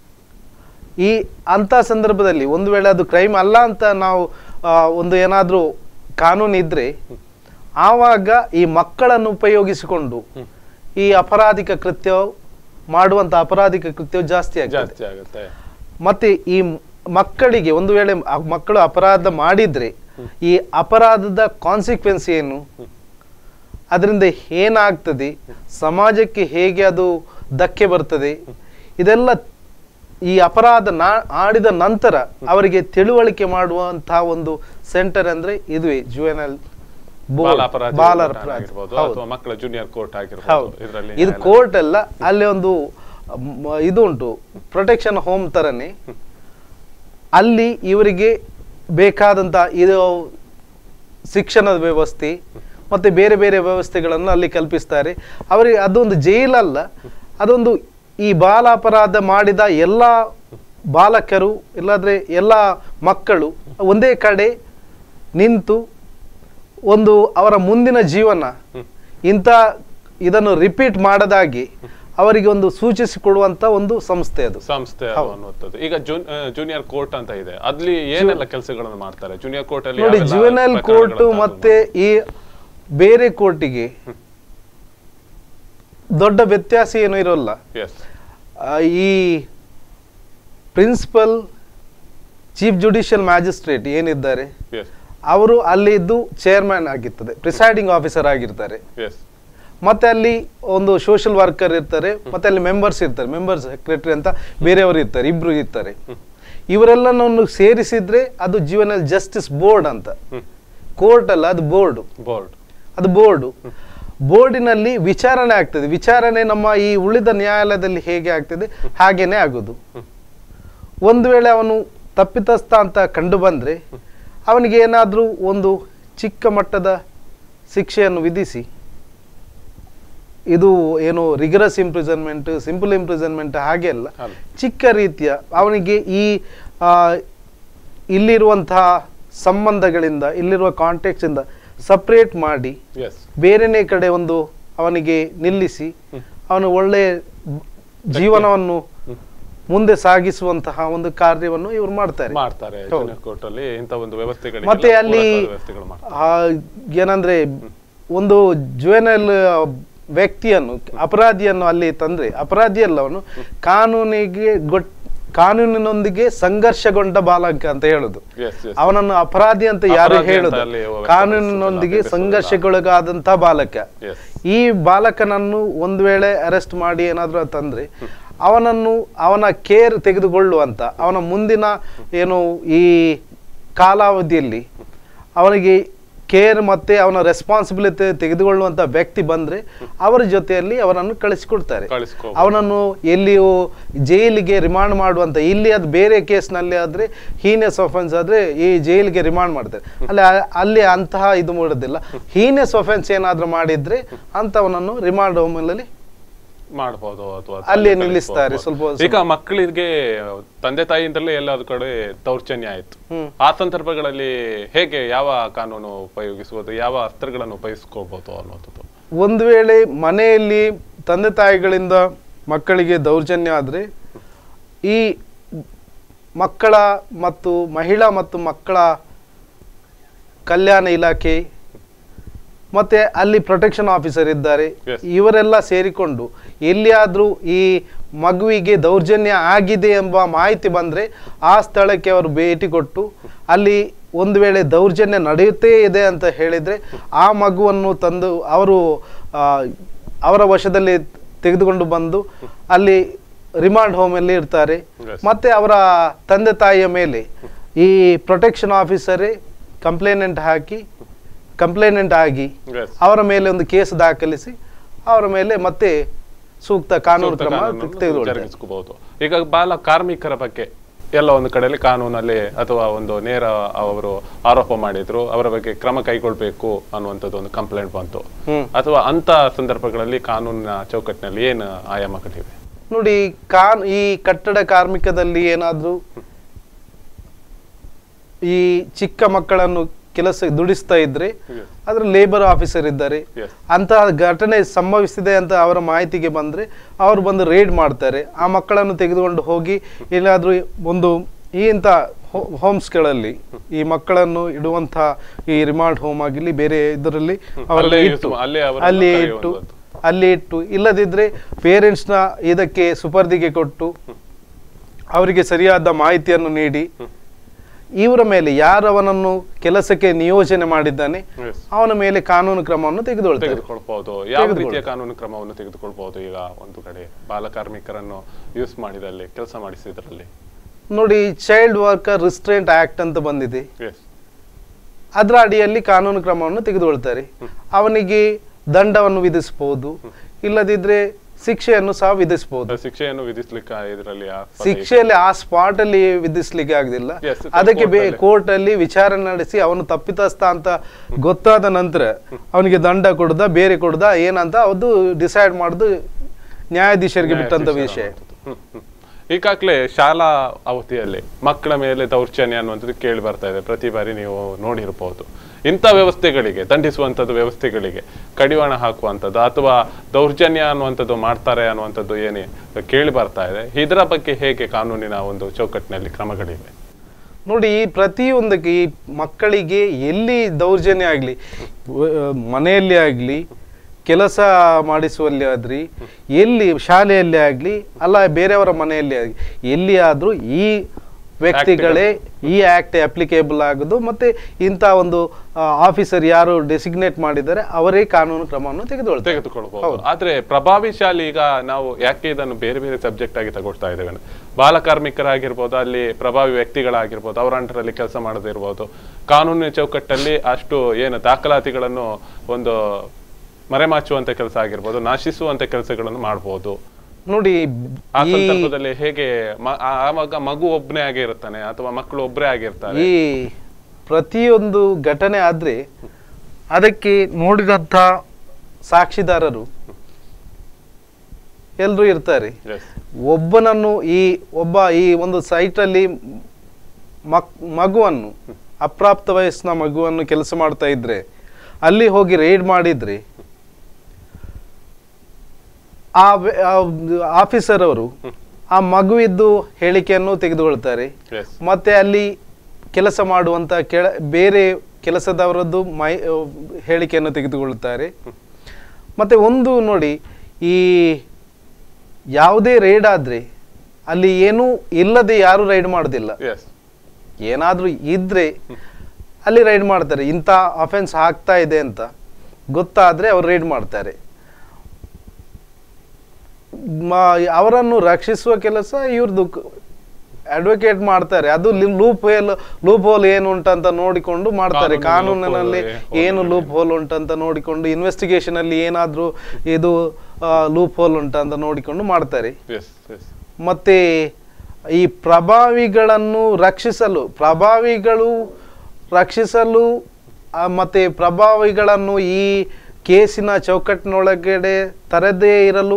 ಈ ಅಂತ ಸಂದರ್ಭದಲ್ಲಿ ಒಂದು ವೇಳೆ ಅದು ಕ್ರೈಮ್ ಅಲ್ಲ ಅಂತ ನಾವು ಆ, ಒಂದು ಏನಾದ್ರೂ ಕಾನೂನು ಇದ್ರೆ ಆವಾಗ ಈ ಮಕ್ಕಳನ್ನು ಉಪಯೋಗಿಸಿಕೊಂಡು ಈ ಅಪರಾಧಿಕ ಕೃತ್ಯ ಮಾಡುವಂತ ಅಪರಾಧಿಕ ಕೃತ್ಯ ಜಾಸ್ತಿ ಆಗ್ತದೆ ಜಾಸ್ತಿ ಆಗುತ್ತೆ ಮತ್ತೆ ಈ ಮ್- ಮಕ್ಕಳಿಗೆ ಒಂದು ವೇಳೆ ಆ ಮಕ್ಕಳು ಅಪರಾಧ ಮಾಡಿದ್ರೆ ಈ ಅಪರಾಧದ ಕಾನ್ಸಿಕ್ವೆನ್ಸ್ ಏನು ಅದರಿಂದ ಏನಾಗ್ತದೆ ಸಮಾಜಕ್ಕೆ ಹೇಗೆ ಅದು ಧಕ್ಕೆ ಬರ್ತದೆ ಇದೆಲ್ಲ ಈ ಅಪರಾಧ ನಾ- ಆಡಿದ ನಂತರ ಅವರಿಗೆ ತಿಳುವಳಿಕೆ ಮಾಡುವಂತಹ ಒಂದು ಸೆಂಟರ್ ಅಂದ್ರೆ ಇದುವೇ ಜುವೆನಲ್ ಬಾಲ ಅಪರಾಧಿ ಬಾಲ ಕೋರ್ಟ್ ಅಪರಾಧ ಆಗಿರ್ಬೋದು ಹೌದು. ಅಥವಾ ಮಕ್ಕಳ ಜೂನಿಯರ್ ಕೋರ್ಟ್ ಆಗಿರ್ಬೋದು ಹೌದು ಇದರಲ್ಲಿ ಇದು ಕೋರ್ಟ್ ಅಲ್ಲ ಅಲ್ಲಿ ಒಂದು ಮ್, ಇದು ಉಂಟು ಪ್ರೊಟೆಕ್ಷನ್ ಹೋಮ್ ತರನೇ ಅಲ್ಲಿ ಇವರಿಗೆ ಬೇಕಾದಂತ ಇದು ಶಿಕ್ಷಣದ ವ್ಯವಸ್ಥೆ ಮತ್ತೆ ಬೇರೆ ಬೇರೆ ವ್ಯವಸ್ಥೆಗಳನ್ನು ಅಲ್ಲಿ ಕಲ್ಪಿಸ್ತಾರೆ ಅವರಿಗೆ ಅದೊಂದು ಜೈಲಲ್ಲ ಅದೊಂದು ಈ ಬಾಲ ಅಪರಾಧ ಮಾಡಿದ ಎಲ್ಲ ಬಾಲಕರು ಇಲ್ಲಾದ್ರೆ ಎಲ್ಲ ಮಕ್ಕಳು ಒಂದೇ ಕಡೆ ನಿಂತು ಒಂದು ಅವರ ಮುಂದಿನ ಜೀವನ ಇಂಥ ಇದನ್ನು ರಿಪೀಟ್ ಮಾಡದಾಗಿ ಅವರಿಗೆ ಒಂದು ಸೂಚಿಸಿಕೊಡುವಂತ ಒಂದು ಸಂಸ್ಥೆ ಅದು ಸಂಸ್ಥೆ ಅದು ಹೌದು. ಅನ್ನುವಂಥದ್ದು ಈಗ ಜೂನಿಯರ್ ಕೋರ್ಟ್ ಅಂತ ಇದೆ ಅಲ್ಲಿ ಏನೆಲ್ಲ ಕೆಲಸಗಳನ್ನು ಮಾಡ್ತಾರೆ ಜೂನಿಯರ್ ಕೋರ್ಟ್ ಅಲ್ಲಿ ನೋಡಿ ಯಾವೆಲ್ಲ ಜುವೆನಲ್ ಕೋರ್ಟ್ ಪ್ರಕರಣಗಳನ್ನ ಮತ್ತೆ ಈ ಬೇರೆ ಕೋರ್ಟಿಗೆ ದೊಡ್ಡ ವ್ಯತ್ಯಾಸ ಏನು ಇರೋಲ್ಲ ಎಸ್ ಆ, ಈ ಪ್ರಿನ್ಸಿಪಲ್ ಚೀಫ್ ಜುಡಿಷಿಯಲ್ ಮ್ಯಾಜಿಸ್ಟ್ರೇಟ್ ಏನಿದ್ದಾರೆ ಎಸ್ ಅವರು ಅಲ್ಲಿದ್ದು ಚೇರ್ಮನ್ ಆಗಿರ್ತದೆ ಪ್ರಿಸೈಡಿಂಗ್ ಆಫೀಸರ್ ಆಗಿರ್ತಾರೆ ಎಸ್ ಮತ್ತೆ ಅಲ್ಲಿ ಒಂದು ಸೋಷಿಯಲ್ ವರ್ಕರ್ ಇರ್ತಾರೆ ಮತ್ತೆ ಅಲ್ಲಿ ಮೆಂಬರ್ಸ್ ಇರ್ತಾರೆ ಮೆಂಬರ್ಸ್ ಸೆಕ್ರೆಟರಿ ಅಂತ ಬೇರೆಯವರು ಇರ್ತಾರೆ ಇಬ್ರು ಇರ್ತಾರೆ ಇವರೆಲ್ಲನನ್ನು ಸೇರಿಸಿದ್ರೆ ಅದು ಜೀವನಲ್ ಜಸ್ಟಿಸ್ ಬೋರ್ಡ್ ಅಂತ ಕೋರ್ಟ್ ಅಲ್ಲ ಅದು ಬೋರ್ಡ್ ಬೋರ್ಡ್ ಅದು ಬೋರ್ಡು ಬೋರ್ಡಿನಲ್ಲಿ ವಿಚಾರಣೆ ಆಗ್ತದೆ ವಿಚಾರಣೆ ನಮ್ಮ ಈ ಉಳಿದ ನ್ಯಾಯಾಲಯದಲ್ಲಿ ಹೇಗೆ ಆಗ್ತದೆ ಹಾಗೇನೆ ಆಗೋದು ಒಂದು ವೇಳೆ ಅವನು ತಪ್ಪಿತಸ್ಥ ಅಂತ ಕಂಡು ಬಂದ್ರೆ ಅವನಿಗೆ ಏನಾದ್ರೂ ಒಂದು ಚಿಕ್ಕ ಮಟ್ಟದ ಶಿಕ್ಷೆಯನ್ನು ವಿಧಿಸಿ ಇದು ಏನು ರಿಗರಸ್ ಇಂಪ್ರಿಸನ್ಮೆಂಟ್ ಸಿಂಪಲ್ ಇಂಪ್ರಿಸನ್ಮೆಂಟ್ ಹಾಗೆ ಅಲ್ಲ ಅಲ್ಲ. ಚಿಕ್ಕ ರೀತಿಯ ಅವನಿಗೆ ಈ ಆ, ಇಲ್ಲಿರುವಂತಹ ಸಂಬಂಧಗಳಿಂದ ಇಲ್ಲಿರುವ ಕಾಂಟ್ಯಾಕ್ಟ್ಸ್ ಇಂದ ಸಪ್ರೇಟ್ ಮಾಡಿ ಎಸ್ ಬೇರೆನೇ ಕಡೆ ಒಂದು ಅವನಿಗೆ ನಿಲ್ಲಿಸಿ ಅವನು ಒಳ್ಳೆ ಜೀವನವನ್ನು ಮುಂದೆ ಸಾಗಿಸುವಂತಹ ಒಂದು ಕಾರ್ಯವನ್ನು ಇವರು ಮಾಡ್ತಾರೆ ಮಾಡ್ತಾರೆ ಹೌದು. ಜೂನಿಯರ್ ಕೋರ್ಟ್ ಅಲ್ಲಿ ಇಂಥ ಒಂದು ವ್ಯವಸ್ಥೆಗಳು ಮತ್ತೆ ಅಲ್ಲಿ ವ್ಯವಸ್ಥೆಗಳು ಮಾಡ್ತಾರೆ ಆ, ಏನಂದ್ರೆ ಒಂದು ಜುವೆನಲ್ ವ್ಯಕ್ತಿಯನ್ನು ಅಪರಾಧಿಯನ್ನು ಅಲ್ಲಿ ತಂದ್ರೆ ಅಪರಾಧಿ ಅಲ್ಲ ಅವನು ಕಾನೂನಿಗೆ ಗೊಟ್ ಕಾನೂನಿನೊಂದಿಗೆ ಸಂಘರ್ಷಗೊಂಡ ಬಾಲಕ ಅಂತ ಹೇಳುದು ಎಸ್ ಎಸ್ ಅವನನ್ನು ಅಪರಾಧಿ ಅಂತ ಯಾರು ಅಪರಾಧಿ ಅಂತ ಹೇಳುದು ಅಲ್ಲಿ ವ್ಯಕ್ತಪಡಿಸುವುದಿಲ್ಲ, ಕಾನೂನಿನೊಂದಿಗೆ ಬಿಂಬಿಸುವುದಿಲ್ಲ. ಸಂಘರ್ಷಕ್ಕೊಳಗಾದಂತ ಬಾಲಕ ಎಸ್ ಈ ಬಾಲಕನನ್ನು ಒಂದು ವೇಳೆ ಅರೆಸ್ಟ್ ಮಾಡಿ ಏನಾದ್ರೂ ತಂದ್ರೆ ಅವನನ್ನು ಅವನ ಕೇರ್ ತೆಗೆದುಕೊಳ್ಳುವಂತ ಅವನ ಮುಂದಿನ ಏನು ಈ ಕಾಲಾವಧಿಯಲ್ಲಿ ಅವನಿಗೆ ಕೇರ್ ಮತ್ತೆ ಅವನ ರೆಸ್ಪಾನ್ಸಿಬಿಲಿಟಿ ತೆಗೆದುಕೊಳ್ಳುವಂತ ವ್ಯಕ್ತಿ ಬಂದ್ರೆ ಅವರ ಜೊತೆಯಲ್ಲಿ ಅವರನ್ನು ಕಳಿಸಿಕೊಡ್ತಾರೆ ಕಳಿಸ್ಕೋಬಹುದು. ಅವನನ್ನು ಎಲ್ಲಿಯೂ ಜೈಲಿಗೆ ರಿಮಾಂಡ್ ಮಾಡುವಂತ ಇಲ್ಲಿ ಅದು ಬೇರೆ ಕೇಸ್ನಲ್ಲಿ ಆದ್ರೆ ಹೀನೆಸ್ ಅಫೆನ್ಸ್ ಆದ್ರೆ ಈ ಜೈಲಿಗೆ ರಿಮಾಂಡ್ ಮಾಡ್ತಾರೆ ಅಲ್ಲಿ ಅಲ್ಲಿ ಅಂತಹ ಇದು ಮಾಡೋದಿಲ್ಲ ಹೀನೆಸ್ ಅಫೆನ್ಸ್ ಏನಾದ್ರೂ ಮಾಡಿದ್ರೆ ಅಂತವನನ್ನು ರಿಮಾಂಡ್ ಹೋಮಲ್ಲಿ ಮಾಡಬಹುದು ಅಥವಾ ಅಲ್ಲಿ ತಂದೆ ನಿಲ್ಲಿಸ್ತಾರೆ ಕಳಿಸ್ಬೋದು. ಸ್ವಲ್ಪ- ಈಗ ಮಕ್ಕಳಿಗೆ ತಂದೆ ತಾಯಿಯಿಂದಲೇ ಎಲ್ಲಾದ ಕಡೆ ದೌರ್ಜನ್ಯ ಆಯ್ತು ಹ್ಮ್. ಆ ಸಂದರ್ಭಗಳಲ್ಲಿ ಹೇಗೆ ಯಾವ ಕಾನೂನು ಉಪಯೋಗಿಸುವುದು ಯಾವ ಅಸ್ತ್ರಗಳನ್ನು ಉಪಯೋಗಿಸ್ಕೋಬಹುದು ಅನ್ನೋದು ಒಂದು ವೇಳೆ ಮನೆಯಲ್ಲಿ ತಂದೆ ತಾಯಿಗಳಿಂದ ಮಕ್ಕಳಿಗೆ ದೌರ್ಜನ್ಯ ಆದರೆ ಈ ಮಕ್ಕಳ ಮತ್ತು ಮಹಿಳಾ ಮತ್ತು ಮಕ್ಕಳ ಕಲ್ಯಾಣ ಇಲಾಖೆ ಮತ್ತೆ ಅಲ್ಲಿ ಪ್ರೊಟೆಕ್ಷನ್ ಆಫೀಸರ್ ಇದ್ದಾರೆ Yes. ಇವರೆಲ್ಲ ಸೇರಿಕೊಂಡು ಎಲ್ಲಿಯಾದ್ರೂ ಈ ಮಗುವಿಗೆ ದೌರ್ಜನ್ಯ ಆಗಿದೆ ಎಂಬ ಮಾಹಿತಿ ಬಂದ್ರೆ ಆ ಸ್ಥಳಕ್ಕೆ ಅವರು ಭೇಟಿ ಕೊಟ್ಟು ಅಲ್ಲಿ ಒಂದು ವೇಳೆ ದೌರ್ಜನ್ಯ ನಡೆಯುತ್ತೇ ಇದೆ ಅಂತ ಹೇಳಿದ್ರೆ ಆ ಮಗುವನ್ನು ತಂದು ಅವರು ಆ, ಅವರ ವಶದಲ್ಲಿ ತೆಗೆದುಕೊಂಡು ಬಂದು ಅಲ್ಲಿ ರಿಮಾಂಡ್ ಹೋಮಲ್ಲಿ ಇರ್ತಾರೆ Yes. ಮತ್ತೆ ಅವರ ತಂದೆ ತಾಯಿಯ ಮೇಲೆ ಈ ಪ್ರೊಟೆಕ್ಷನ್ ಆಫೀಸರೇ ಕಂಪ್ಲೇನೆಂಟ್ ಹಾಕಿ ಕಂಪ್ಲೇನೆಂಟ್ ಆಗಿ Yes. ಅವರ ಮೇಲೆ ಒಂದು ಕೇಸ್ ದಾಖಲಿಸಿ ಅವರ ಮೇಲೆ ಮತ್ತೆ ಸೂಕ್ತ ಕಾನೂನು ಸೂಕ್ತ ಕ್ರಮ ಕಾನೂನನ್ನು ತೆಗೆದುಕೊಳ್ತಾರೆ ಜರುಗಿಸ್ಕೋಬಹುದು ಈಗ ಬಾಲ ಕಾರ್ಮಿಕರ ಬಗ್ಗೆ ಎಲ್ಲ ಒಂದು ಕಡೆಯಲ್ಲಿ ಕಾನೂನಲ್ಲಿ ಅಥವಾ ಒಂದು ನೇರ ಅವರು ಆರೋಪ ಮಾಡಿದ್ರು ಅವರ ಬಗ್ಗೆ ಕ್ರಮ ಕೈಗೊಳ್ಬೇಕು ಅನ್ನುವಂಥದ್ದು ಒಂದು ಕಂಪ್ಲೇಂಟ್ ಬಂತು ಹ್ಮ್. ಅಥವಾ ಅಂತ ಸಂದರ್ಭಗಳಲ್ಲಿ ಕಾನೂನಿನ ಚೌಕಟ್ಟಿನಲ್ಲಿ ಏನು ಆಯಾಮಗಳಿವೆ ನೋಡಿ ಕಾನ್ ಈ ಕಟ್ಟಡ ಕಾರ್ಮಿಕದಲ್ಲಿ ಏನಾದ್ರೂ ಈ ಚಿಕ್ಕ ಮಕ್ಕಳನ್ನು ಕೆಲಸ ದುಡಿಸ್ತಾ ಇದ್ರೆ Yes. ಅದ್ರ ಲೇಬರ್ ಆಫೀಸರ್ ಇದ್ದಾರೆ Yes. ಅಂತಹ ಘಟನೆ ಸಂಭವಿಸಿದೆ ಅಂತ ಅವರ ಮಾಹಿತಿಗೆ ಬಂದ್ರೆ ಅವರು ಬಂದು ರೇಡ್ ಮಾಡ್ತಾರೆ ಆ ಮಕ್ಕಳನ್ನು ತೆಗೆದುಕೊಂಡು ಹೋಗಿ ಎಲ್ಲಾದ್ರೂ ಒಂದು ಈ ಇಂಥ ಹೋಮ್ಸ್ಗಳಲ್ಲಿ ಈ ಮಕ್ಕಳನ್ನು ಇಡುವಂತ ಈ ರಿಮಾಂಡ್ ಹೋಮ್ ಆಗಿರ್ಲಿ ಬೇರೆ ಇದರಲ್ಲಿ ಅವರನ್ನು ಅಲ್ಲೇ ಇಟ್ಟು ಇಟ್ಟು- ಅಲ್ಲೇ ಅವರನ್ನು ಅಲ್ಲಿ ಇಟ್ಟು ಕರೆಯುವಂಥದ್ದು. ಅಲ್ಲಿ ಇಟ್ಟು ಇಲ್ಲದಿದ್ರೆ ಪೇರೆಂಟ್ಸ್ನ ಇದಕ್ಕೆ ಸುಪರ್ದಿಗೆ ಕೊಟ್ಟು ಅವರಿಗೆ ಸರಿಯಾದ ಮಾಹಿತಿಯನ್ನು ನೀಡಿ ಇವರ ಮೇಲೆ ಯಾರವನನ್ನು ಕೆಲಸಕ್ಕೆ ನಿಯೋಜನೆ ಮಾಡಿದ್ದಾನೆ Yes. ಅವನ ಮೇಲೆ ಕಾನೂನು ಕ್ರಮವನ್ನು ತೆಗೆದುಕೊಳ್ತಾರೆ ತೆಗೆದುಕೊಳ್ಬಹುದು ಯಾವ ತೆಗೆದುಕೊಳ್ಳಿ. ರೀತಿಯ ಕಾನೂನು ಕ್ರಮವನ್ನು ತೆಗೆದುಕೊಳ್ಬಹುದು ಈಗ ಒಂದು ಕಡೆ ಬಾಲ ಕಾರ್ಮಿಕರನ್ನು ಯೂಸ್ ಮಾಡಿದಲ್ಲಿ ಕೆಲಸ ಮಾಡಿಸಿದ್ರಲ್ಲಿ ನೋಡಿ ಚೈಲ್ಡ್ ವರ್ಕರ್ ರಿಸ್ಟ್ರೆಂಟ್ ಆಕ್ಟ್ ಅಂತ ಬಂದಿದೆ ಎಸ್ ಅದರ ಅಡಿಯಲ್ಲಿ ಕಾನೂನು ಕ್ರಮವನ್ನು ತೆಗೆದುಕೊಳ್ತಾರೆ ಅವನಿಗೆ ದಂಡವನ್ನು ವಿಧಿಸಬಹುದು ಇಲ್ಲದಿದ್ರೆ ಶಿಕ್ಷೆಯನ್ನು ಸಹ ವಿಧಿಸಬಹುದು ಶಿಕ್ಷೆಯನ್ನು ವಿಧಿಸ್ಲಿಕ್ಕೆ ಇದರಲ್ಲಿ ಆಗ್ತದೆ ಈಗ. ಶಿಕ್ಷೆಯಲ್ಲಿ ಆ ಸ್ಪಾಟ್ ಅಲ್ಲಿ ವಿಧಿಸ್ಲಿಕ್ಕೆ ಆಗುದಿಲ್ಲ Yes, ಅದಕ್ಕೆ court ಅಲ್ಲಿ. ಕೋರ್ಟ್ ಅಲ್ಲಿ ವಿಚಾರಣೆ ನಡೆಸಿ ಅವನು ತಪ್ಪಿತಸ್ಥ ಅಂತ ಗೊತ್ತಾದ ನಂತರ ಅವನಿಗೆ ದಂಡ ಕೊಡುದ ಬೇರೆ ಕೊಡುದ ಏನಂತ ಅದು ಡಿಸೈಡ್ ಮಾಡುದು ನ್ಯಾಯಾಧೀಶರಿಗೆ ಬಿಟ್ಟಂತ ವಿಷಯ ಹ್ಮ್, ಹ್ಮ್. ಈಗಾಗಲೇ ಶಾಲಾ ಅವಧಿಯಲ್ಲಿ ಮಕ್ಕಳ ಮೇಲೆ ದೌರ್ಜನ್ಯ ಅನ್ನುವಂಥದ್ದು ಕೇಳಿ ಬರ್ತಾ ಇದೆ ಪ್ರತಿ ಬಾರಿ ನೀವು ನೋಡಿರ್ಬೋದು ಇಂಥ ವ್ಯವಸ್ಥೆಗಳಿಗೆ ದಂಡಿಸುವಂಥದ್ದು ವ್ಯವಸ್ಥೆಗಳಿಗೆ ಕಡಿವಾಣ ಹಾಕುವಂಥದ್ದು ಅಥವಾ ದೌರ್ಜನ್ಯ ಅನ್ನುವಂಥದ್ದು ಮಾಡ್ತಾರೆ ಅನ್ನುವಂಥದ್ದು ಏನೇ ಕೇಳಿ ಬರ್ತಾ ಇದೆ ಇದರ ಬಗ್ಗೆ ಹೇಗೆ ಕಾನೂನಿನ ಒಂದು ಚೌಕಟ್ಟಿನಲ್ಲಿ ಕ್ರಮಗಳಿವೆ ನೋಡಿ ಈ ಪ್ರತಿಯೊಂದಕ್ಕೆ ಈ ಮಕ್ಕಳಿಗೆ ಎಲ್ಲಿ ದೌರ್ಜನ್ಯ ಆಗಲಿ ಮನೆಯಲ್ಲಿ ಆಗಲಿ ಕೆಲಸ ಮಾಡಿಸುವಲ್ಲಿ ಆದ್ರಿ ಎಲ್ಲಿ ಶಾಲೆಯಲ್ಲಿ ಆಗಲಿ ಅಲ್ಲ ಬೇರೆಯವರ ಮನೆಯಲ್ಲಿ ಆಗಲಿ ಎಲ್ಲಿ ಆದ್ರೂ ಈ ವ್ಯಕ್ತಿಗಳೇ ಈ ಆಕ್ಟ್ ಅಪ್ಲಿಕೇಬಲ್ ಆಗೋದು ಮತ್ತೆ ಇಂಥ ಒಂದು ಆಫೀಸರ್ ಯಾರು ಡೆಸಿಗ್ನೇಟ್ ಮಾಡಿದ್ದಾರೆ ಅವರೇ ಕಾನೂನು ಕ್ರಮವನ್ನು ತೆಗೆದುಕೊಳ್ತಾರೆ ತೆಗೆದುಕೊಳ್ಬಹುದು ಆದ್ರೆ ಪ್ರಭಾವಿಶಾಲಿ ಈಗ ನಾವು ಯಾಕೆ ಇದನ್ನು ಬೇರೆ ಬೇರೆ ಸಬ್ಜೆಕ್ಟ್ ಆಗಿ ತಗೊಳ್ತಾ ಇದ್ದೇವೆ ಅಂದ್ರೆ, ಬಾಲ ಕಾರ್ಮಿಕರಾಗಿರ್ಬೋದು ಅಲ್ಲಿ ಪ್ರಭಾವಿ ವ್ಯಕ್ತಿಗಳಾಗಿರ್ಬೋದು ಅವರ ಅಂಟರಲ್ಲಿ ಕೆಲಸ ಮಾಡದಿರ್ಬೋದು ಕಾನೂನಿನ ಚೌಕಟ್ಟಲ್ಲಿ ಅಷ್ಟು ಏನು ದಾಖಲಾತಿಗಳನ್ನು ಒಂದು ಮರೆಮಾಚುವಂತ ಕೆಲಸ ಆಗಿರ್ಬೋದು ನಾಶಿಸುವಂತ ಕೆಲಸಗಳನ್ನು ಮಾಡಬಹುದು ನೋಡಿ ಆ ಈ ಸಂದರ್ಭದಲ್ಲಿ ಹೇಗೆ ಮ- ಆ- ಆವಾಗ ಮಗು ಒಬ್ಬನೇ ಆಗಿರ್ತಾನೆ ಅಥವಾ ಮಕ್ಕಳು ಒಬ್ಬರೇ ಆಗಿರ್ತಾರೆ ಈ ಪ್ರತಿಯೊಂದು ಘಟನೆ ಆದ್ರೆ ಅದಕ್ಕೆ ನೋಡಿದಂಥ ಸಾಕ್ಷಿದಾರರು ಎಲ್ಲರೂ ಇರ್ತಾರೆ Yes. ಒಬ್ಬನನ್ನು ಈ ಒಬ್ಬ ಈ ಒಂದು ಸೈಟಲ್ಲಿ ಮಕ್ ಮಗುವನ್ನು ಅಪ್ರಾಪ್ತ ವಯಸ್ಸಿನ ಮಗುವನ್ನು ಕೆಲಸ ಮಾಡ್ತಾ ಇದ್ರೆ ಅಲ್ಲಿ ಹೋಗಿ ರೈಡ್ ಮಾಡಿದ್ರೆ ಆ ಆಫೀಸರ್ ಅವರು ಆ ಮಗುವಿದ್ದು ಹೇಳಿಕೆಯನ್ನು ತೆಗೆದುಕೊಳ್ತಾರೆ Yes. ಮತ್ತೆ ಅಲ್ಲಿ ಕೆಲಸ ಮಾಡುವಂತ ಕೆಳ ಬೇರೆ ಕೆಲಸದವರದ್ದು ಮೈ ಆ, ಹೇಳಿಕೆಯನ್ನು ತೆಗೆದುಕೊಳ್ಳುತ್ತಾರೆ ಮತ್ತೆ ಒಂದು ನೋಡಿ ಈ ಯಾವುದೇ ರೈಡ್ ಆದ್ರೆ ಅಲ್ಲಿ ಏನೂ ಇಲ್ಲದೆ ಯಾರು ರೈಡ್ ಮಾಡೋದಿಲ್ಲ Yes. ಏನಾದ್ರೂ ಇದ್ರೆ ಅಲ್ಲಿ ರೈಡ್ ಮಾಡ್ತಾರೆ ಇಂಥ ಅಫೆನ್ಸ್ ಆಗ್ತಾ ಇದೆ ಅಂತ ಗೊತ್ತಾದ್ರೆ ಅವ್ರು ರೈಡ್ ಮಾಡ್ತಾರೆ ಮ- ಅವರನ್ನು ರಕ್ಷಿಸುವ ಕೆಲಸ ಇವ್ರದ್ದು ಅಡ್ವೊಕೇಟ್ ಮಾಡ್ತಾರೆ ಅದು ಲೂಪ್ ಹೋಲ್ ಲೂಪ್ ಹೋಲ್ ಏನು ಉಂಟಂತ ನೋಡಿಕೊಂಡು ಮಾಡ್ತಾರೆ ಕಾನೂನಿನ ಕಾನೂನಿನಲ್ಲಿ loophole ಏನು ಏನು ಲೂಪ್ ಹೋಲ್ ಉಂಟಂತ ನೋಡಿಕೊಂಡು ಇನ್ವೆಸ್ಟಿಗೇಷನ್ ಅಲ್ಲಿ ಏನಾದ್ರೂ ಇದು ಲೂಪ್ ಹೋಲ್ ಉಂಟಂತ ನೋಡಿಕೊಂಡು ಮಾಡ್ತಾರೆ ಎಸ್ ಎಸ್ ಮತ್ತೆ ಈ ಪ್ರಭಾವಿಗಳನ್ನು ರಕ್ಷಿಸಲು ಪ್ರಭಾವಿಗಳು ರಕ್ಷಿಸಲು ಆ, ಮತ್ತೆ ಪ್ರಭಾವಿಗಳನ್ನು ಈ ಕೇಸಿನ ಚೌಕಟ್ಟಿನೊಳಗಡೆ ತರದೇ ಇರಲು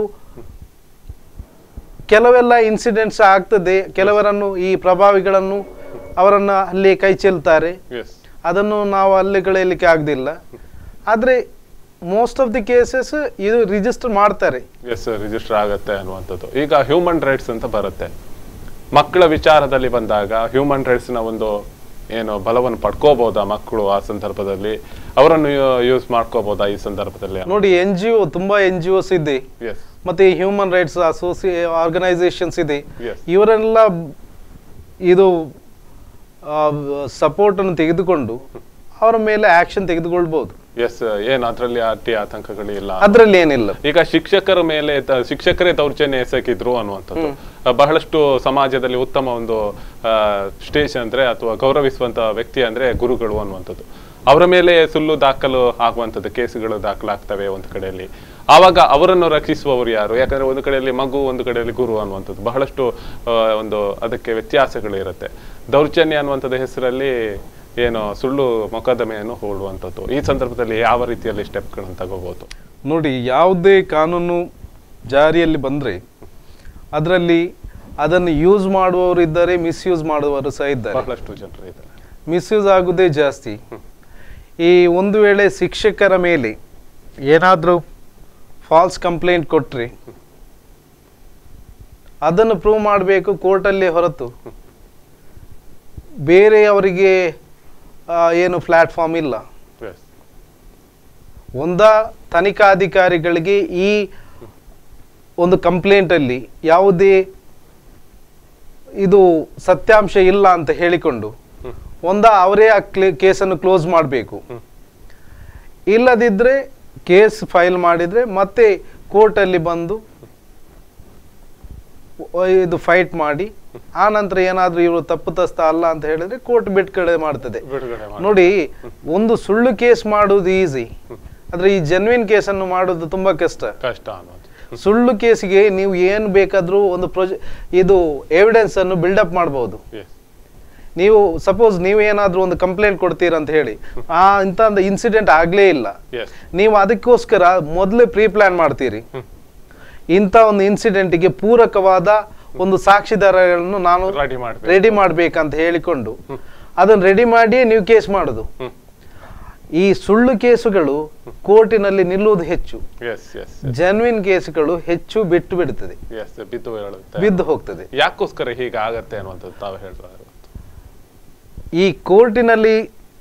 ಕೆಲವೆಲ್ಲ ಇನ್ಸಿಡೆಂಟ್ಸ್ ಆಗ್ತದೆ ಕೆಲವರನ್ನು ಈ ಪ್ರಭಾವಿಗಳನ್ನು ಅವರನ್ನ ಅಲ್ಲಿ ಕೈ ಚೆಲ್ತಾರೆ ಎಸ್ ಅದನ್ನು ನಾವು ಅಲ್ಲಿಗಳಲಿಕ್ಕೆ ಆಗದಿಲ್ಲ ಆದರೆ ಮೋಸ್ಟ್ ಆಫ್ ದಿ ಕೇಸಸ್ ಇದು ರಿಜಿಸ್ಟರ್ ಮಾಡ್ತಾರೆ ಎಸ್ ರಿಜಿಸ್ಟರ್ ಆಗತ್ತೆ ಅನ್ನುವಂಥದ್ದು ಈಗ ಹ್ಯೂಮನ್ ರೈಟ್ಸ್ ಅಂತ ಬರುತ್ತೆ ಮಕ್ಕಳ ವಿಚಾರದಲ್ಲಿ ಬಂದಾಗ ಹ್ಯೂಮನ್ ರೈಟ್ಸ್ ನ ಒಂದು ಏನು ಬಲವನ್ನು ಪಡ್ಕೋಬಹುದಾ ಮಕ್ಕಳು ಆ ಸಂದರ್ಭದಲ್ಲಿ ಅವರನ್ನು ಯೂಸ್ ಮಾಡ್ಕೋಬಹುದಾ ಈ ಸಂದರ್ಭದಲ್ಲಿ ನೋಡಿ ಎನ್ ಜಿ ಒ ತುಂಬಾ ಎನ್ ಜಿ ಒಸ್ ಇದೆ ಎಸ್ ಮತ್ತೆ ಹ್ಯೂಮನ್ ರೈಟ್ಸ್ ಅಸೋಸಿಯೇ ಆರ್ಗನೈಸೇಷನ್ಸ್ ಇದೆ Yes. ಇವರೆಲ್ಲ ಇದು ಸಪೋರ್ಟ್ ಅನ್ನು ತೆಗೆದುಕೊಂಡು ಅವರ ಮೇಲೆ ಆಕ್ಷನ್ ತೆಗೆದುಕೊಳ್ಬಹುದು ಎಸ್ ಏನು ಅದರಲ್ಲಿ ಅಡ್ಡಿ ಆತಂಕಗಳಿಲ್ಲ ಅದ್ರಲ್ಲಿ ಏನಿಲ್ಲ ಈಗ ಶಿಕ್ಷಕರ ಮೇಲೆ ತ- ಶಿಕ್ಷಕರೇ ದೌರ್ಜನ್ಯ ಎಸಗಿದ್ರು ಅನ್ನುವಂಥದ್ದು ಆ, ಬಹಳಷ್ಟು ಸಮಾಜದಲ್ಲಿ ಉತ್ತಮ ಒಂದು ಸ್ಟೇಜ್ ಅಂದ್ರೆ ಅಥವಾ ಗೌರವಿಸುವಂತ ವ್ಯಕ್ತಿ ಅಂದ್ರೆ ಗುರುಗಳು ಅನ್ನುವಂಥದ್ದು ಅವರ ಮೇಲೆ ಸುಳ್ಳು ದಾಖಲು ಆಗುವಂಥದ್ದು ಕೇಸುಗಳು ದಾಖಲಾಗ್ತವೆ ಒಂದು ಕಡೆಯಲ್ಲಿ ಆವಾಗ ಅವರನ್ನು ರಕ್ಷಿಸುವವರು ಯಾರು ಯಾಕಂದ್ರೆ ಒಂದು ಕಡೆಯಲ್ಲಿ ಮಗು ಒಂದು ಕಡೆಯಲ್ಲಿ ಗುರು ಅನ್ನುವಂಥದ್ದು ಬಹಳಷ್ಟು ಆ, ಒಂದು ಅದಕ್ಕೆ ವ್ಯತ್ಯಾಸಗಳು ಇರುತ್ತೆ ದೌರ್ಜನ್ಯ ಅನ್ನುವಂಥದ್ದು ಹೆಸರಲ್ಲಿ ಏನು ಸುಳ್ಳು ಮೊಕದ್ದಮೆಯನ್ನು ಹೂಡುವಂಥದ್ದು ಈ ಸಂದರ್ಭದಲ್ಲಿ ಯಾವ ರೀತಿಯಲ್ಲಿ ಸ್ಟೆಪ್ಗಳನ್ನು ತಗೋಬಹುದು ನೋಡಿ ಯಾವುದೇ ಕಾನೂನು ಜಾರಿಯಲ್ಲಿ ಬಂದ್ರೆ ಅದರಲ್ಲಿ ಅದನ್ನು ಯೂಸ್ ಮಾಡುವವರು ಇದ್ದಾರೆ ಮಿಸ್ಯೂಸ್ ಮಾಡುವವರು ಸಹ ಇದ್ದಾರೆ ಬಹಳಷ್ಟು ಜನರು ಇದ್ದಾರೆ ಮಿಸ್ಯೂಸ್ ಆಗುವುದೇ ಜಾಸ್ತಿ ಈ ಒಂದು ವೇಳೆ ಶಿಕ್ಷಕರ ಮೇಲೆ ಏನಾದರೂ ಫಾಲ್ಸ್ ಕಂಪ್ಲೇಂಟ್ ಕೊಟ್ರೆ ಅದನ್ನು ಪ್ರೂವ್ ಮಾಡಬೇಕು ಕೋರ್ಟಲ್ಲಿ ಹೊರತು ಬೇರೆಯವರಿಗೆ ಆ, ಏನು ಪ್ಲಾಟ್ಫಾರ್ಮ್ ಇಲ್ಲ Yes. ಒಂದ ತನಿಖಾಧಿಕಾರಿಗಳಿಗೆ ಈ ಒಂದು ಕಂಪ್ಲೇಂಟಲ್ಲಿ ಯಾವುದೇ ಇದು ಸತ್ಯಾಂಶ ಇಲ್ಲ ಅಂತ ಹೇಳಿಕೊಂಡು ಹ್ಮ್. ಒಂದ ಅವರೇ ಆ ಕ್ಲೇ- ಕೇಸನ್ನು ಕ್ಲೋಸ್ ಮಾಡಬೇಕು ಹ್ಮ್. ಇಲ್ಲದಿದ್ರೆ ಕೇಸ್ ಫೈಲ್ ಮಾಡಿದ್ರೆ ಮತ್ತೆ ಕೋರ್ಟಲ್ಲಿ ಬಂದು ಒ- ಇದು ಫೈಟ್ ಮಾಡಿ ಆ ನಂತರ ಏನಾದ್ರೂ ಇವರು ತಪ್ಪುತಸ್ಥ ಅಲ್ಲ ಅಂತ ಹೇಳಿದ್ರೆ ಕೋರ್ಟ್ ಬಿಟ್ಕಡೆ ಮಾಡ್ತದೆ ಬಿಡುಗಡೆ ಮಾಡಿ ನೋಡಿ ಒಂದು ಸುಳ್ಳು ಕೇಸ್ ಮಾಡುವುದು ಈಸಿ ಆದ್ರೆ ಈ ಜೆನ್ವಿನ್ ಕೇಸನ್ನು ಮಾಡೋದು ತುಂಬಾ ಕಷ್ಟ ಕಷ್ಟ ಅನ್ನೋದು ಸುಳ್ಳು ಕೇಸಿಗೆ ನೀವು ಏನು ಬೇಕಾದ್ರೂ ಒಂದು ಪ್ರೊಜೆ ಇದು ಎವಿಡೆನ್ಸ್ ಅನ್ನು ಬಿಲ್ಡಪ್ ಮಾಡಬಹುದು ಎಸ್ ನೀವು ಸಪೋಸ್ ನೀವು ಏನಾದ್ರೂ ಒಂದು ಕಂಪ್ಲೇಂಟ್ ಕೊಡ್ತೀರಾ ಅಂತ ಹೇಳಿ ಆ ಇಂಥ ಒಂದು ಇನ್ಸಿಡೆಂಟ್ ಆಗ್ಲೇ ಇಲ್ಲ ಎಸ್ ನೀವು ಅದಕ್ಕೋಸ್ಕರ ಮೊದಲೇ ಪ್ರೀ ಪ್ಲಾನ್ ಮಾಡ್ತೀರಿ ಹ್ಮ್. ಇಂಥ ಒಂದು ಇನ್ಸಿಡೆಂಟ್ಗೆ ಪೂರಕವಾದ ಒಂದು ಸಾಕ್ಷಿದಾರಗಳನ್ನು ನಾನು ರೆಡಿ ಮಾಡ್ಬೇಕು ರೆಡಿ ಮಾಡ್ಬೇಕಂತ ಹೇಳಿಕೊಂಡು ಅದನ್ನು ರೆಡಿ ಮಾಡಿ ನೀವು ಕೇಸ್ ಮಾಡೋದು ಹ್ಮ್ ಈ ಸುಳ್ಳು ಕೇಸುಗಳು ಕೋರ್ಟಿನಲ್ಲಿ ನಿಲ್ಲುವುದು ಹೆಚ್ಚು ಎಸ್ ಎಸ್ ಜೆನ್ವಿನ್ ಕೇಸುಗಳು ಹೆಚ್ಚು ಬಿಟ್ಟು ಬಿಡುತ್ತದೆ ಎಸ್ ಬಿದ್ದು ಹೇಳುತ್ತೆ ಬಿದ್ದು ಹೋಗ್ತದೆ ಯಾಕೋಸ್ಕರ ಹೀಗೆ ಆಗತ್ತೆ ಅನ್ನುವಂಥದ್ದು ತಾವು ಹೇಳ್ತಾರೆ ಈ ಕೋರ್ಟಿನಲ್ಲಿ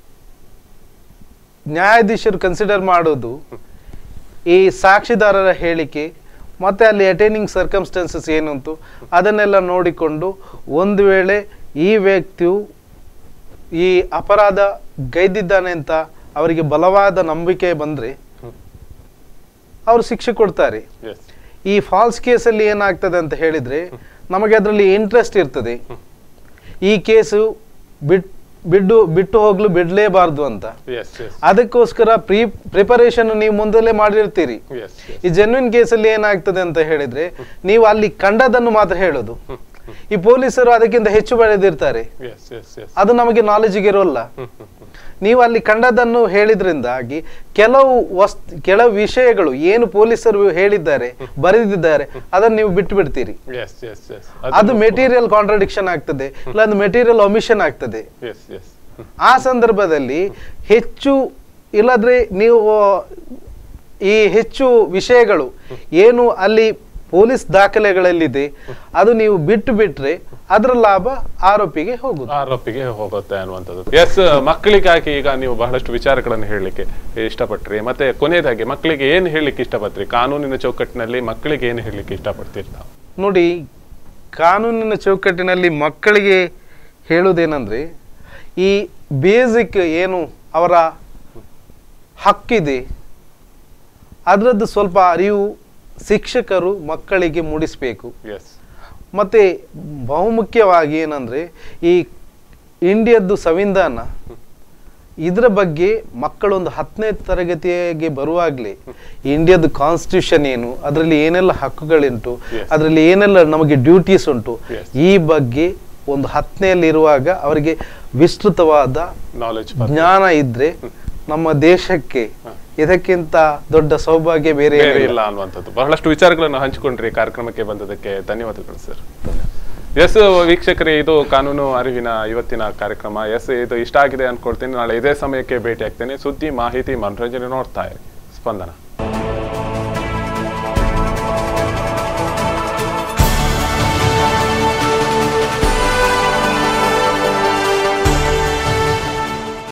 ನ್ಯಾಯಾಧೀಶರು ಕನ್ಸಿಡರ್ ಮಾಡೋದು ಈ ಸಾಕ್ಷಿದಾರರ ಹೇಳಿಕೆ ಮತ್ತೆ ಅಲ್ಲಿ ಅಟೈನಿಂಗ್ ಸರ್ಕಮ್ಸ್ಟೆನ್ಸಸ್ ಏನುಂಟು ಅದನ್ನೆಲ್ಲ ನೋಡಿಕೊಂಡು ಒಂದು ವೇಳೆ ಈ ವ್ಯಕ್ತಿಯು ಈ ಅಪರಾಧ ಗೈದಿದ್ದಾನೆ ಅಂತ ಅವರಿಗೆ ಬಲವಾದ ನಂಬಿಕೆ ಬಂದ್ರೆ ಅವರು ಶಿಕ್ಷೆ ಕೊಡ್ತಾರೆ ಎಸ್ ಈ ಫಾಲ್ಸ್ ಕೇಸಲ್ಲಿ ಏನಾಗ್ತದೆ ಅಂತ ಹೇಳಿದ್ರೆ ನಮಗೆ ಅದರಲ್ಲಿ ಇಂಟ್ರೆಸ್ಟ್ ಇರ್ತದೆ ಈ ಕೇಸು ಬಿಟ್ ಬಿಟ್ಟು ಬಿಟ್ಟು ಹೋಗ್ಲು ಬಿಡಲೇಬಾರ್ದು ಅಂತ ಎಸ್ ಎಸ್ ಅದಕ್ಕೋಸ್ಕರ ಪ್ರೀ ಪ್ರಿಪರೇಷನ್ ನೀವು ಮುಂದಲೇ ಮಾಡಿರ್ತೀರಿ ಎಸ್ ಈ ಜೆನ್ವಿನ್ ಕೇಸಲ್ಲಿ ಏನಾಗ್ತದೆ ಅಂತ ಹೇಳಿದ್ರೆ ನೀವು ಅಲ್ಲಿ ಕಂಡದನ್ನು ಮಾತ್ರ ಹೇಳೋದು ಈ ಪೊಲೀಸರು ಅದಕ್ಕಿಂತ ಹೆಚ್ಚು ಬೆಳೆದಿರ್ತಾರೆ ಎಸ್ ಎಸ್ ಎಸ್ ಅದು ನಮಗೆ ನಾಲೆಜ್ಗೆ ಇರೋಲ್ಲ ನೀವು ಅಲ್ಲಿ ಕಂಡದನ್ನು ಹೇಳಿದ್ರಿಂದಾಗಿ ಕೆಲವು ವಸ್ತು ಕೆಲವು ವಿಷಯಗಳು ಏನು ಪೊಲೀಸರು ಹೇಳಿದ್ದಾರೆ ಬರೆದಿದ್ದಾರೆ ಅದನ್ನು ನೀವು ಬಿಟ್ಟು ಬಿಡ್ತೀರಿ ಎಸ್ ಎಸ್ ಎಸ್ ಅದು ಮೆಟೀರಿಯಲ್ ಕಾಂಟ್ರಡಿಕ್ಷನ್ ಆಗ್ತದೆ ಇಲ್ಲ ಅದು ಮೆಟೀರಿಯಲ್ ಒಮಿಷನ್ ಆಗ್ತದೆ ಎಸ್ ಎಸ್ ಆ ಸಂದರ್ಭದಲ್ಲಿ ಹೆಚ್ಚು ಇಲ್ಲದ್ರೆ ನೀವು ಈ ಹೆಚ್ಚು ವಿಷಯಗಳು ಏನು ಅಲ್ಲಿ ಪೊಲೀಸ್ ದಾಖಲೆಗಳಲ್ಲಿದೆ ಅದು ನೀವು ಬಿಟ್ಟು ಬಿಟ್ರೆ ಅದರ ಲಾಭ ಆರೋಪಿಗೆ ಹೋಗುದು ಆರೋಪಿಗೆ ಹೋಗುತ್ತೆ ಅನ್ನುವಂಥದ್ದು ಎಸ್ ಮಕ್ಕಳಿಗಾಗಿ ಈಗ ನೀವು ಬಹಳಷ್ಟು ವಿಚಾರಗಳನ್ನು ಹೇಳಲಿಕ್ಕೆ ಇಷ್ಟಪಟ್ರಿ ಮತ್ತೆ ಕೊನೆಯದಾಗಿ ಮಕ್ಕಳಿಗೆ ಏನು ಹೇಳಲಿಕ್ಕೆ ಇಷ್ಟಪಟ್ರಿ ಕಾನೂನಿನ ಚೌಕಟ್ಟಿನಲ್ಲಿ ಮಕ್ಕಳಿಗೆ ಏನು ಹೇಳಲಿಕ್ಕೆ ಇಷ್ಟಪಡ್ತೀರಿ ತಾವು ನೋಡಿ ಕಾನೂನಿನ ಚೌಕಟ್ಟಿನಲ್ಲಿ ಮಕ್ಕಳಿಗೆ ಹೇಳುವುದೇನೆಂದ್ರೆ ಈ ಬೇಸಿಕ್ ಏನು ಅವರ ಹಕ್ಕಿದೆ ಅದರದ್ದು ಸ್ವಲ್ಪ ಅರಿವು ಶಿಕ್ಷಕರು ಮಕ್ಕಳಿಗೆ ಮೂಡಿಸಬೇಕು ಎಸ್ ಮತ್ತೆ ಬಹುಮುಖ್ಯವಾಗಿ ಏನಂದ್ರೆ ಈ ಇಂಡಿಯಾದ್ದು ಸಂವಿಧಾನ ಇದರ ಬಗ್ಗೆ ಮಕ್ಕಳೊಂದು ಹತ್ತನೇ ತರಗತಿಗೆ ಬರುವಾಗಲೇ ಇಂಡಿಯಾದ ಕಾನ್ಸ್ಟಿಟ್ಯೂಷನ್ ಏನು ಅದರಲ್ಲಿ ಏನೆಲ್ಲ ಹಕ್ಕುಗಳುಂಟು Yes. ಅದರಲ್ಲಿ ಏನೆಲ್ಲ ನಮಗೆ ಡ್ಯೂಟೀಸ್ ಉಂಟು Yes. ಈ ಬಗ್ಗೆ ಒಂದು ಹತ್ತನೆಯಲ್ಲಿ ಇರುವಾಗ ಅವರಿಗೆ ವಿಸ್ತೃತವಾದ ನಾಲೆಜ್ ಜ್ಞಾನ ಇದ್ರೆ ನಮ್ಮ ದೇಶಕ್ಕೆ ಇದಕ್ಕಿಂತ ದೊಡ್ಡ ಸೌಭಾಗ್ಯ ಬೇರೆ ಬೇರೆ ಏನಿಲ್ಲ. ಇಲ್ಲ ಅನ್ನುವಂಥದ್ದು ಬಹಳಷ್ಟು ವಿಚಾರಗಳನ್ನು ಹಂಚಿಕೊಂಡ್ರಿ ಕಾರ್ಯಕ್ರಮಕ್ಕೆ ಬಂದದಕ್ಕೆ ಧನ್ಯವಾದಗಳು ಸರ್ ಎಸ್ ವೀಕ್ಷಕರೇ ಇದು ಕಾನೂನು ಅರಿವಿನ ಇವತ್ತಿನ ಕಾರ್ಯಕ್ರಮ ಎಸ್ ಇದು ಇಷ್ಟ ಆಗಿದೆ ಅನ್ಕೊಳ್ತೀನಿ ನಾಳೆ ಇದೇ ಸಮಯಕ್ಕೆ ಭೇಟಿ ಆಗ್ತೇನೆ ಸುದ್ದಿ ಮಾಹಿತಿ ಮನೋರಂಜನೆ ನೋಡ್ತಾ ಇರಿ ಸ್ಪಂದನ